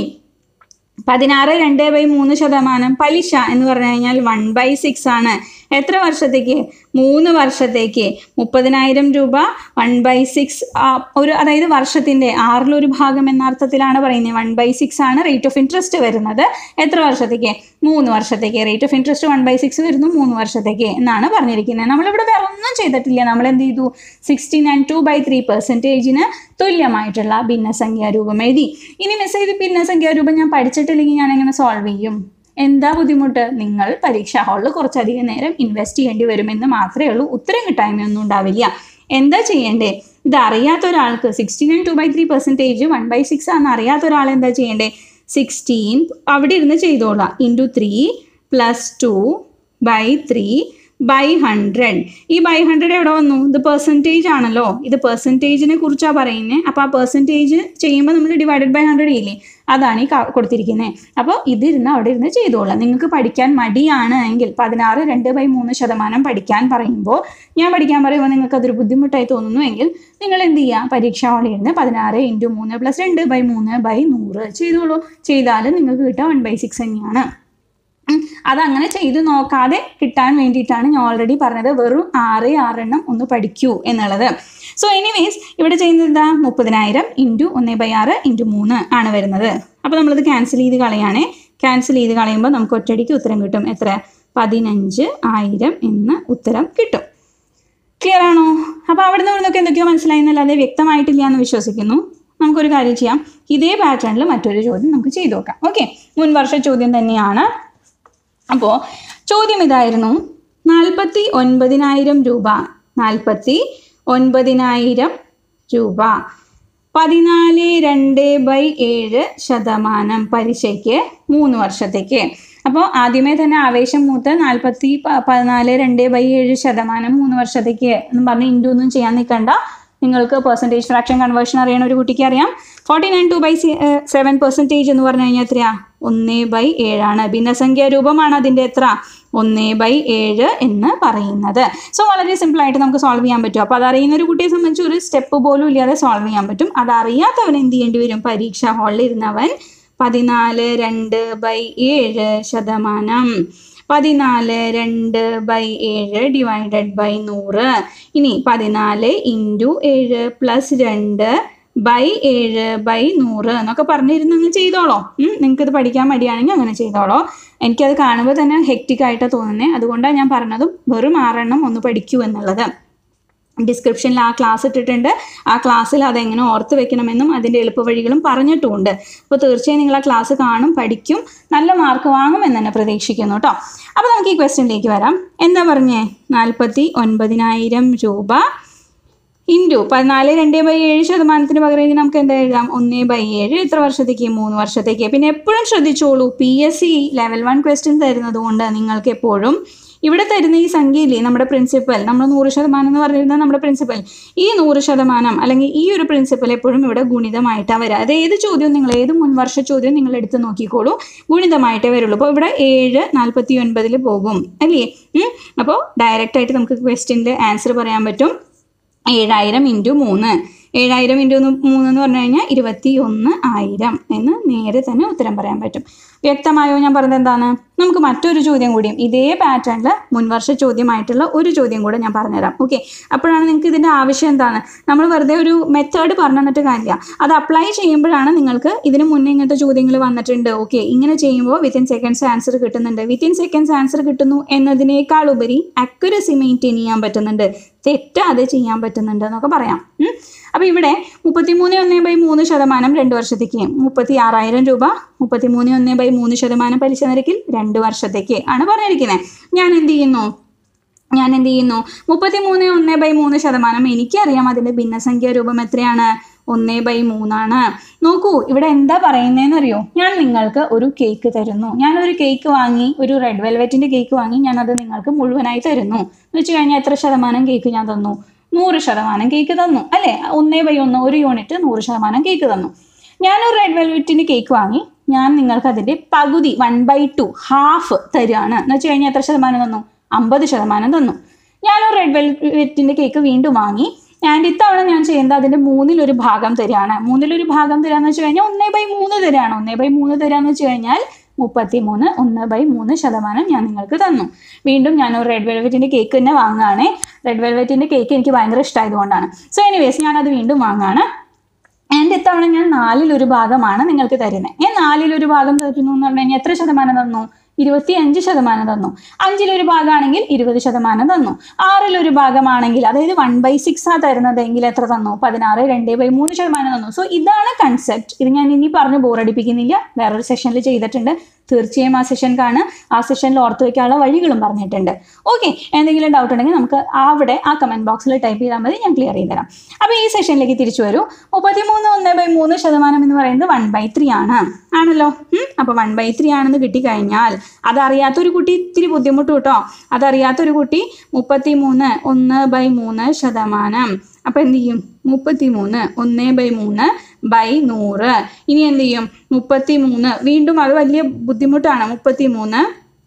പതിനാറ് രണ്ട് ബൈ മൂന്ന് ശതമാനം പലിശ എന്ന് പറഞ്ഞു കഴിഞ്ഞാൽ വൺ ബൈ സിക്സ് ആണ് എത്ര വർഷത്തേക്ക് മൂന്ന് വർഷത്തേക്ക് മുപ്പതിനായിരം രൂപ വൺ ബൈ സിക്സ് ഒരു അതായത് വർഷത്തിൻ്റെ ആറിലൊരു ഭാഗം എന്ന അർത്ഥത്തിലാണ് പറയുന്നത് വൺ ബൈ സിക്സ് ആണ് റേറ്റ് ഓഫ് ഇൻട്രസ്റ്റ് വരുന്നത് എത്ര വർഷത്തേക്ക് മൂന്ന് വർഷത്തേക്ക് rate of interest one by six വരുന്നു മൂന്ന് വർഷത്തേക്ക് എന്നാണ് പറഞ്ഞിരിക്കുന്നത് നമ്മളിവിടെ വേറെ ഒന്നും ചെയ്തിട്ടില്ല നമ്മൾ എന്ത് ചെയ്തു sixteen and two by three പെർസെൻറ്റേജിന് തുല്യമായിട്ടുള്ള ഭിന്നസംഖ്യാ രൂപം എഴുതി ഇനി മിസ് ചെയ്ത് ഭിന്നസംഖ്യാ രൂപം ഞാൻ പഠിച്ചിട്ടില്ലെങ്കിൽ ഞാൻ എങ്ങനെ സോൾവ് ചെയ്യും എന്താ ബുദ്ധിമുട്ട് നിങ്ങൾ പരീക്ഷാ ഹാളിൽ കുറച്ചധികം നേരം ഇൻവെസ്റ്റ് ചെയ്യേണ്ടി വരുമെന്ന് മാത്രമേ ഉള്ളൂ ഉത്തരം കിട്ടായ്മയൊന്നും ഉണ്ടാവില്ല എന്താ ചെയ്യേണ്ടേ ഇത് അറിയാത്ത ഒരാൾക്ക് sixteen and two by three percentage one by six ആണെന്ന് അറിയാത്ത ഒരാൾ എന്താ ചെയ്യേണ്ടേ സിക്സ്റ്റീൻ അവിടെ ഇരുന്ന് ചെയ്തോളാം into three plus two by three by hundred ഈ ബൈ ഹൺഡ്രഡ് എവിടെ വന്നു ഇത് പെർസെൻറ്റേജ് ആണല്ലോ ഇത് പെർസെൻറ്റേജിനെ കുറിച്ചാണ് പറയുന്നത് അപ്പോൾ ആ പെർസെൻറ്റേജ് ചെയ്യുമ്പോൾ നമ്മൾ ഡിവൈഡഡ് ബൈ ഹൺഡ്രഡ് ഇല്ലേ അതാണ് ഈ ക- കൊടുത്തിരിക്കുന്നത് അപ്പോൾ ഇതിരുന്ന് അവിടെ ഇരുന്ന് ചെയ്തോളാം നിങ്ങൾക്ക് പഠിക്കാൻ മടിയാണ് എങ്കിൽ പതിനാറ് രണ്ട് ബൈ മൂന്ന് ശതമാനം പഠിക്കാൻ പറയുമ്പോൾ ഞാൻ പഠിക്കാൻ പറയുമ്പോൾ നിങ്ങൾക്ക് അതൊരു ബുദ്ധിമുട്ടായി തോന്നുന്നു എങ്കിൽ നിങ്ങൾ എന്ത് ചെയ്യുക പരീക്ഷാ ഹാളിൽ ഇരുന്ന് പതിനാറ് ഇൻറ്റു മൂന്ന് പ്ലസ് രണ്ട് ബൈ മൂന്ന് ബൈ നൂറ് ചെയ്തോളൂ ചെയ്താൽ നിങ്ങൾക്ക് കിട്ടുക വൺ ബൈ സിക്സ് തന്നെയാണ് ഉം. അതങ്ങനെ ചെയ്ത് നോക്കാതെ കിട്ടാൻ വേണ്ടിയിട്ടാണ് ഞാൻ ഓൾറെഡി പറഞ്ഞത് വെറും ആറ് ആറെണ്ണം ഒന്ന് പഠിക്കൂ എന്നുള്ളത് സോ എനിവേസ് ഇവിടെ ചെയ്യുന്നത് എന്താ മുപ്പതിനായിരം ഇൻറ്റു ഒന്ന് ബൈ ആറ് ഇൻറ്റു മൂന്ന് ആണ് വരുന്നത് അപ്പോൾ നമ്മളത് ക്യാൻസൽ ചെയ്ത് കളയാണേ ക്യാൻസൽ ചെയ്ത് കളയുമ്പോൾ നമുക്ക് ഒറ്റയടിക്ക് ഉത്തരം കിട്ടും എത്ര പതിനഞ്ച് ആയിരം എന്ന് ഉത്തരം കിട്ടും ക്ലിയർ ആണോ അപ്പോൾ അവിടുന്ന് ഇവിടുന്നൊക്കെ എന്തൊക്കെയോ മനസ്സിലായി എന്നല്ലാതെ വ്യക്തമായിട്ടില്ല എന്ന് വിശ്വസിക്കുന്നു നമുക്കൊരു കാര്യം ചെയ്യാം ഇതേ പാറ്റേണിൽ മറ്റൊരു ചോദ്യം നമുക്ക് ചെയ്തു നോക്കാം ഓക്കെ മുൻ വർഷ ചോദ്യം തന്നെയാണ് അപ്പോൾ ചോദ്യം ഇതായിരുന്നു നാൽപ്പത്തി ഒൻപതിനായിരം രൂപ നാൽപ്പത്തി ഒൻപതിനായിരം രൂപ പതിനാല് രണ്ട് ബൈ ഏഴ് ശതമാനം പലിശയ്ക്ക് മൂന്ന് വർഷത്തേക്ക് അപ്പോൾ ആദ്യമേ തന്നെ ആവേശം മൂത്ത് നാൽപ്പത്തി പ- പതിനാല് രണ്ട് ബൈ ഏഴ് ശതമാനം മൂന്ന് വർഷത്തേക്ക് എന്ന് പറഞ്ഞ് ഇൻറ്റു ഒന്നും ചെയ്യാൻ നിൽക്കണ്ട നിങ്ങൾക്ക് പെർസെൻറ്റേജ് ഫ്രാക്ഷൻ കൺവേർഷൻ അറിയണ ഒരു കുട്ടിക്ക് അറിയാം forty nine two by seven percentage എന്ന് പറഞ്ഞു കഴിഞ്ഞാൽ എത്രയാ ഒന്ന് ബൈ ഏഴാണ് ഭിന്നസംഖ്യ രൂപമാണ് അതിൻ്റെ എത്ര ഒന്ന് ബൈ ഏഴ് എന്ന് പറയുന്നത് സോ വളരെ സിമ്പിളായിട്ട് നമുക്ക് സോൾവ് ചെയ്യാൻ പറ്റും അപ്പോൾ അതറിയുന്ന ഒരു കുട്ടിയെ സംബന്ധിച്ച് ഒരു സ്റ്റെപ്പ് പോലും ഇല്ലാതെ സോൾവ് ചെയ്യാൻ പറ്റും അതറിയാത്തവൻ എന്ത് ചെയ്യേണ്ടി വരും പരീക്ഷാ ഹാളിൽ ഇരുന്നവൻ പതിനാല് രണ്ട് ബൈ ഏഴ് ശതമാനം പതിനാല് രണ്ട് ബൈ ഏഴ് ഡിവൈഡഡ് ബൈ നൂറ് ഇനി പതിനാല് ഇൻറ്റു ഏഴ് പ്ലസ് രണ്ട് ബൈ ഏഴ് ബൈ നൂറ് എന്നൊക്കെ പറഞ്ഞിരുന്ന് അങ്ങ് ചെയ്തോളോ നിങ്ങൾക്ക് ഇത് പഠിക്കാൻ മടിയാണെങ്കിൽ അങ്ങനെ ചെയ്തോളോ എനിക്കത് കാണുമ്പോൾ തന്നെ ഹെക്റ്റിക് ആയിട്ടാണ് തോന്നുന്നത് അതുകൊണ്ടാണ് ഞാൻ പറഞ്ഞതും വെറും ആറെണ്ണം ഒന്ന് പഠിക്കൂ എന്നുള്ളത് ഡിസ്ക്രിപ്ഷനിൽ ആ ക്ലാസ് ഇട്ടിട്ടുണ്ട് ആ ക്ലാസ്സിൽ അതെങ്ങനെ ഓർത്ത് വെക്കണമെന്നും അതിൻ്റെ എളുപ്പവഴികളും പറഞ്ഞിട്ടുമുണ്ട് അപ്പോൾ തീർച്ചയായും നിങ്ങൾ ആ ക്ലാസ് കാണും പഠിക്കും നല്ല മാർക്ക് വാങ്ങുമെന്ന് തന്നെ പ്രതീക്ഷിക്കുന്നു കേട്ടോ അപ്പോൾ നമുക്ക് ഈ ക്വസ്റ്റ്യനിലേക്ക് വരാം എന്താ പറഞ്ഞേ നാൽപ്പത്തി ഒൻപതിനായിരം രൂപ ഇൻറ്റു പതിനാല് രണ്ട് ബൈ ഏഴ് ശതമാനത്തിന് പകരം ഇനി നമുക്ക് എന്താ എഴുതാം ഒന്ന് ബൈ ഏഴ് എത്ര വർഷത്തേക്ക് മൂന്ന് വർഷത്തേക്ക് പിന്നെ എപ്പോഴും ശ്രദ്ധിച്ചോളൂ P S C level one question തരുന്നത് കൊണ്ട് നിങ്ങൾക്ക് എപ്പോഴും ഇവിടെ തരുന്ന ഈ സംഖ്യയില്ലേ നമ്മുടെ പ്രിൻസിപ്പൽ നമ്മൾ നൂറ് ശതമാനം എന്ന് പറഞ്ഞിരുന്ന നമ്മുടെ പ്രിൻസിപ്പൽ ഈ നൂറ് ശതമാനം അല്ലെങ്കിൽ ഈ ഒരു പ്രിൻസിപ്പൽ എപ്പോഴും ഇവിടെ ഗുണിതമായിട്ടാണ് വരിക അത് ഏത് ചോദ്യവും നിങ്ങൾ ഏത് മുൻവർഷ ചോദ്യം നിങ്ങൾ എടുത്ത് നോക്കിക്കോളൂ ഗുണിതമായിട്ടേ വരുള്ളൂ അപ്പോൾ ഇവിടെ ഏഴ് നാൽപ്പത്തി ഒൻപതിൽ പോകും അല്ലേ അപ്പോൾ ഡയറക്റ്റ് ആയിട്ട് നമുക്ക് ക്വസ്റ്റ്യനിൽ ആൻസർ പറയാൻ പറ്റും ഏഴായിരം ഇൻറ്റു മൂന്ന് ഏഴായിരം ഇൻറ്റു മൂന്ന് എന്ന് പറഞ്ഞു കഴിഞ്ഞാൽ ഇരുപത്തി ഒന്ന് ആയിരം എന്ന് നേരെ തന്നെ ഉത്തരം പറയാൻ പറ്റും വ്യക്തമായോ ഞാൻ പറഞ്ഞത് എന്താണ് നമുക്ക് മറ്റൊരു ചോദ്യം കൂടിയും ഇതേ പാറ്റേണിൽ മുൻവർഷ ചോദ്യമായിട്ടുള്ള ഒരു ചോദ്യം കൂടെ ഞാൻ പറഞ്ഞുതരാം ഓക്കെ അപ്പോഴാണ് നിങ്ങൾക്ക് ഇതിൻ്റെ ആവശ്യം എന്താണ് നമ്മൾ വെറുതെ ഒരു മെത്തേഡ് പറഞ്ഞു തന്നിട്ട് കാര്യമില്ല അത് അപ്ലൈ ചെയ്യുമ്പോഴാണ് നിങ്ങൾക്ക് ഇതിന് മുന്നേ ഇങ്ങനത്തെ ചോദ്യങ്ങൾ വന്നിട്ടുണ്ട് ഓക്കെ ഇങ്ങനെ ചെയ്യുമ്പോൾ വിത്തിൻ സെക്കൻഡ്സ് ആൻസർ കിട്ടുന്നുണ്ട് വിത്തിൻ സെക്കൻഡ്സ് ആൻസർ കിട്ടുന്നു എന്നതിനേക്കാൾ ഉപരി അക്യുറസി മെയിൻറ്റെയിൻ ചെയ്യാൻ പറ്റുന്നുണ്ട് തെറ്റാതെ ചെയ്യാൻ പറ്റുന്നുണ്ട് എന്നൊക്കെ പറയാം അപ്പോൾ ഇവിടെ മുപ്പത്തി മൂന്ന് ഒന്ന് ബൈ മൂന്ന് ശതമാനം രണ്ട് വർഷത്തേക്ക് മുപ്പത്തി ആറായിരം രൂപ മുപ്പത്തി മൂന്ന് ഒന്ന് ബൈ മൂന്ന് ശതമാനം പലിശ നിരക്കിൽ രണ്ട് വർഷത്തേക്ക് ആണ് പറഞ്ഞിരിക്കുന്നത് ഞാൻ എന്ത് ചെയ്യുന്നു ഞാൻ എന്ത് ചെയ്യുന്നു മുപ്പത്തി മൂന്ന് ഒന്ന് ബൈ മൂന്ന് ശതമാനം എനിക്കറിയാം അതിൻ്റെ ഭിന്നസംഖ്യ രൂപം എത്രയാണ് ഒന്ന് ബൈ മൂന്നാണ് നോക്കൂ ഇവിടെ എന്താ പറയുന്നതെന്ന് അറിയോ ഞാൻ നിങ്ങൾക്ക് ഒരു കേക്ക് തരുന്നു ഞാനൊരു കേക്ക് വാങ്ങി ഒരു റെഡ് വെൽവെറ്റിൻ്റെ കേക്ക് വാങ്ങി ഞാൻ അത് നിങ്ങൾക്ക് മുഴുവനായി തരുന്നു എന്ന് വെച്ച് കഴിഞ്ഞാൽ എത്ര ശതമാനം കേക്ക് ഞാൻ തന്നു നൂറ് ശതമാനം കേക്ക് തന്നു അല്ലേ ഒന്നേ ബൈ ഒന്ന് ഒരു യൂണിറ്റ് നൂറ് ശതമാനം കേക്ക് തന്നു ഞാനൊരു റെഡ് വെൽവെറ്റിൻ്റെ കേക്ക് വാങ്ങി ഞാൻ നിങ്ങൾക്ക് അതിൻ്റെ പകുതി വൺ ബൈ ടു ഹാഫ് തരികയാണ് എന്ന് വെച്ച് കഴിഞ്ഞാൽ എത്ര ശതമാനം തന്നു അമ്പത് ശതമാനം തന്നു ഞാനൊരു റെഡ് വെൽവെറ്റിൻ്റെ കേക്ക് വീണ്ടും വാങ്ങി ആൻഡ് ഇത്തവണ ഞാൻ ചെയ്യുന്നത് അതിൻ്റെ മൂന്നിലൊരു ഭാഗം തരികയാണ് മൂന്നിലൊരു ഭാഗം തരാന്ന് വെച്ച് കഴിഞ്ഞാൽ ഒന്നേ ബൈ മൂന്ന് തരാണ് ഒന്നേ ബൈ മൂന്ന് തരാന്ന് വെച്ച് കഴിഞ്ഞാൽ മുപ്പത്തി മൂന്ന് ഒന്ന് ബൈ മൂന്ന് ശതമാനം ഞാൻ നിങ്ങൾക്ക് തന്നു വീണ്ടും ഞാൻ ഒരു റെഡ് വെൽവെറ്റിൻ്റെ കേക്ക് തന്നെ വാങ്ങുകയാണേ റെഡ് വെൽവെറ്റിൻ്റെ കേക്ക് എനിക്ക് ഭയങ്കര ഇഷ്ടമായതുകൊണ്ടാണ് സോ എനിവേസ് ഞാനത് വീണ്ടും വാങ്ങുകയാണ് ആൻഡ് ഇത്തവണ ഞാൻ നാലിലൊരു ഭാഗമാണ് നിങ്ങൾക്ക് തരുന്നത് ഞാൻ നാലിലൊരു ഭാഗം തരുന്നു എന്ന് പറഞ്ഞു കഴിഞ്ഞാൽ എത്ര ശതമാനം തന്നു ഇരുപത്തി അഞ്ച് ശതമാനം തന്നു അഞ്ചിലൊരു ഭാഗമാണെങ്കിൽ ഇരുപത് ശതമാനം തന്നു ആറിലൊരു ഭാഗമാണെങ്കിൽ അതായത് വൺ ബൈ സിക്സ് ആ തരുന്നതെങ്കിൽ എത്ര തന്നു പതിനാറ് രണ്ട് ബൈ മൂന്ന് ശതമാനം തന്നു സോ ഇതാണ് കൺസെപ്റ്റ് ഇത് ഞാൻ ഇനി പറഞ്ഞ് ബോറടിപ്പിക്കുന്നില്ല വേറൊരു സെഷനിൽ ചെയ്തിട്ടുണ്ട് തീർച്ചയായും ആ സെഷൻ കാണുക ആ സെഷനിൽ ഓർത്ത് വയ്ക്കാനുള്ള വഴികളും പറഞ്ഞിട്ടുണ്ട് ഓക്കെ എന്തെങ്കിലും ഡൗട്ട് ഉണ്ടെങ്കിൽ നമുക്ക് അവിടെ ആ കമൻറ്റ് ബോക്സിൽ ടൈപ്പ് ചെയ്താൽ മതി ഞാൻ ക്ലിയർ ചെയ്ത് തരാം അപ്പോൾ ഈ സെഷനിലേക്ക് തിരിച്ചു വരൂ മുപ്പത്തിമൂന്ന് ഒന്ന് ബൈ മൂന്ന് ശതമാനം എന്ന് പറയുന്നത് വൺ ബൈ ത്രീ ആണ് ആണല്ലോ അപ്പോൾ വൺ ബൈ ത്രീ ആണെന്ന് കിട്ടിക്കഴിഞ്ഞാൽ അതറിയാത്തൊരു കുട്ടി ഇത്തിരി ബുദ്ധിമുട്ട് കേട്ടോ അതറിയാത്തൊരു കുട്ടി മുപ്പത്തി മൂന്ന് ഒന്ന് ബൈ മൂന്ന് ശതമാനം അപ്പോൾ എന്ത് ചെയ്യും മുപ്പത്തി മൂന്ന് ഒന്ന് ബൈ മൂന്ന് ബൈ നൂറ് ഇനി എന്ത് ചെയ്യും മുപ്പത്തി മൂന്ന് വീണ്ടും അത് വലിയ ബുദ്ധിമുട്ടാണ് മുപ്പത്തി മൂന്ന്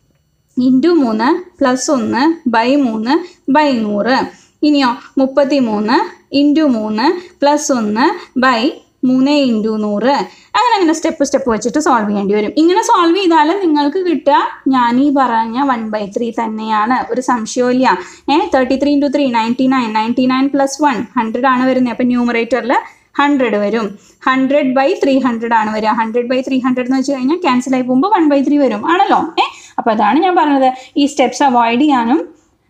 ഇൻറ്റു മൂന്ന് പ്ലസ് ഒന്ന് ബൈ മൂന്ന് ബൈ നൂറ് ഇനിയോ മുപ്പത്തി മൂന്ന് ഇൻറ്റു മൂന്ന് പ്ലസ് ഒന്ന് ബൈ മൂന്ന് ഇൻറ്റു നൂറ് അങ്ങനെ അങ്ങനെ സ്റ്റെപ്പ് സ്റ്റെപ്പ് വെച്ചിട്ട് സോൾവ് ചെയ്യേണ്ടി വരും ഇങ്ങനെ സോൾവ് ചെയ്താൽ നിങ്ങൾക്ക് കിട്ടുക ഞാൻ ഈ പറഞ്ഞ വൺ ബൈ ത്രീ തന്നെയാണ് ഒരു സംശയമില്ല ഏ thirty three into three ninety nine ninety nine plus one hundred ആണ് വരുന്നത് അപ്പം ന്യൂമറേറ്ററിൽ ഹൺഡ്രഡ് വരും ഹൺഡ്രഡ് ബൈ ത്രീ ഹൺഡ്രഡ് ആണ് വരിക ഹൺഡ്രഡ് ബൈ ത്രീ ഹൺഡ്രഡ് എന്ന് വെച്ച് കഴിഞ്ഞാൽ ക്യാൻസൽ ആയി പോകുമ്പോൾ വൺ ബൈ ത്രീ വരും ആണല്ലോ ഏ അപ്പോൾ അതാണ് ഞാൻ പറഞ്ഞത് ഈ സ്റ്റെപ്സ് അവോയ്ഡ് ചെയ്യാനും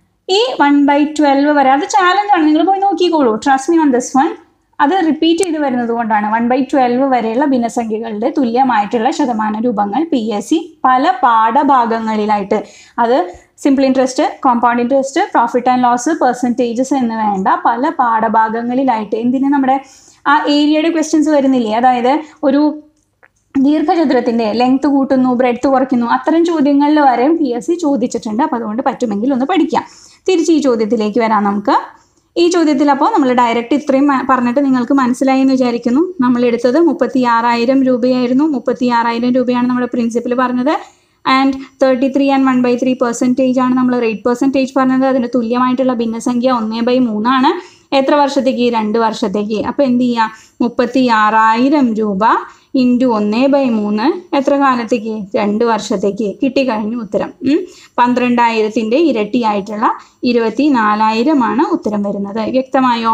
ഈ വൺ ബൈ ട്വൽവ് വരെ അത് ചാലഞ്ചാണ് നിങ്ങൾ പോയി നോക്കിക്കോളൂ trust me on this one അത് റിപ്പീറ്റ് ചെയ്ത് വരുന്നത് കൊണ്ടാണ് വൺ ബൈ ട്വൽവ് വരെയുള്ള ഭിന്നസംഖ്യകളുടെ തുല്യമായിട്ടുള്ള ശതമാന രൂപങ്ങൾ പി എസ് സി പല പാഠഭാഗങ്ങളിലായിട്ട് അത് simple interest compound interest profit and loss percentages എന്ന് വേണ്ട പല പാഠഭാഗങ്ങളിലായിട്ട് എന്തിന് നമ്മുടെ ആ ഏരിയയുടെ ക്വസ്റ്റ്യൻസ് വരുന്നില്ലേ അതായത് ഒരു ദീർഘചതുരത്തിൻ്റെ ലെങ്ത് കൂട്ടുന്നു ബ്രെഡ്ത്ത് കുറയ്ക്കുന്നു അത്തരം ചോദ്യങ്ങളിൽ വരെയും പി എസ് സി ചോദിച്ചിട്ടുണ്ട് അപ്പോൾ അതുകൊണ്ട് പറ്റുമെങ്കിൽ ഒന്ന് പഠിക്കാം തിരിച്ച് ഈ ചോദ്യത്തിലേക്ക് വരാം നമുക്ക് ഈ ചോദ്യത്തിൽ അപ്പോൾ നമ്മൾ ഡയറക്റ്റ് ഇത്രയും മ- പറഞ്ഞിട്ട് നിങ്ങൾക്ക് മനസ്സിലായി എന്ന് വിചാരിക്കുന്നു നമ്മൾ എടുത്തത് മുപ്പത്തി ആറായിരം രൂപയായിരുന്നു മുപ്പത്തി ആറായിരം രൂപയാണ് നമ്മുടെ പ്രിൻസിപ്പൽ പറഞ്ഞത് and thirty three and one by three percentage ആണ് നമ്മൾ റേറ്റ് പെർസെൻറ്റേജ് പറഞ്ഞത് അതിന് തുല്യമായിട്ടുള്ള ഭിന്നസംഖ്യ ഒന്ന് ബൈ മൂന്നാണ് എത്ര വർഷത്തേക്ക് രണ്ട് വർഷത്തേക്ക് അപ്പോൾ എന്ത് ചെയ്യുക മുപ്പത്തി ആറായിരം രൂപ ഇൻറ്റു ഒന്ന് ബൈ മൂന്ന് എത്ര കാലത്തേക്ക് രണ്ട് വർഷത്തേക്ക് കിട്ടിക്കഴിഞ്ഞു ഉത്തരം ഉം. പന്ത്രണ്ടായിരത്തിൻ്റെ ഇരട്ടിയായിട്ടുള്ള ഇരുപത്തി നാലായിരമാണ് ഉത്തരം വരുന്നത് വ്യക്തമായോ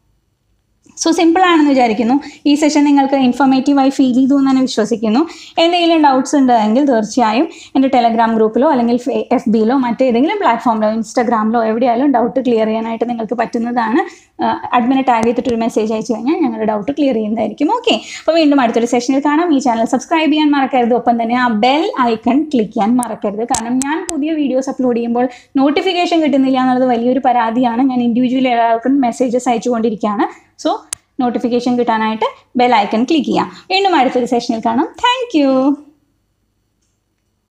സോ സിമ്പിൾ ആണെന്ന് വിചാരിക്കുന്നു ഈ സെഷൻ നിങ്ങൾക്ക് ഇൻഫോർമേറ്റീവായി ഫീൽ ചെയ്തു എന്ന് തന്നെ വിശ്വസിക്കുന്നു എന്തെങ്കിലും ഡൗട്ട്സ് ഉണ്ടെങ്കിൽ തീർച്ചയായും എൻ്റെ ടെലഗ്രാം ഗ്രൂപ്പിലോ അല്ലെങ്കിൽ എഫ് ബിയിലോ മറ്റേതെങ്കിലും പ്ലാറ്റ്ഫോമിലോ ഇൻസ്റ്റാഗ്രാമിലോ എവിടെയായാലും ഡൗട്ട് ക്ലിയർ ചെയ്യാനായിട്ട് നിങ്ങൾക്ക് പറ്റുന്നതാണ് അഡ്മിനെ ടാഗ് ചെയ്തിട്ട് ഒരു മെസ്സേജ് അയച്ചു കഴിഞ്ഞാൽ ഞങ്ങളുടെ ഡൗട്ട് ക്ലിയർ ചെയ്യുന്നതായിരിക്കും ഓക്കെ അപ്പോൾ വീണ്ടും അടുത്തൊരു സെഷനിൽ കാണാം ഈ ചാനൽ സബ്സ്ക്രൈബ് ചെയ്യാൻ മറക്കരുത് ഒപ്പം തന്നെ ആ ബെൽ ഐക്കൺ ക്ലിക്ക് ചെയ്യാൻ മറക്കരുത് കാരണം ഞാൻ പുതിയ വീഡിയോസ് അപ്ലോഡ് ചെയ്യുമ്പോൾ നോട്ടിഫിക്കേഷൻ കിട്ടുന്നില്ല എന്നുള്ളത് വലിയൊരു പരാതിയാണ് ഞാൻ ഇൻഡിവിജ്വൽ എല്ലാവർക്കും മെസ്സേജസ് അയച്ചുകൊണ്ടിരിക്കുകയാണ് സോ നോട്ടിഫിക്കേഷൻ കിട്ടാനായിട്ട് ബെൽ ഐക്കൺ ക്ലിക്ക് ചെയ്യാം വീണ്ടും അടുത്തൊരു സെഷനിൽ കാണാം താങ്ക്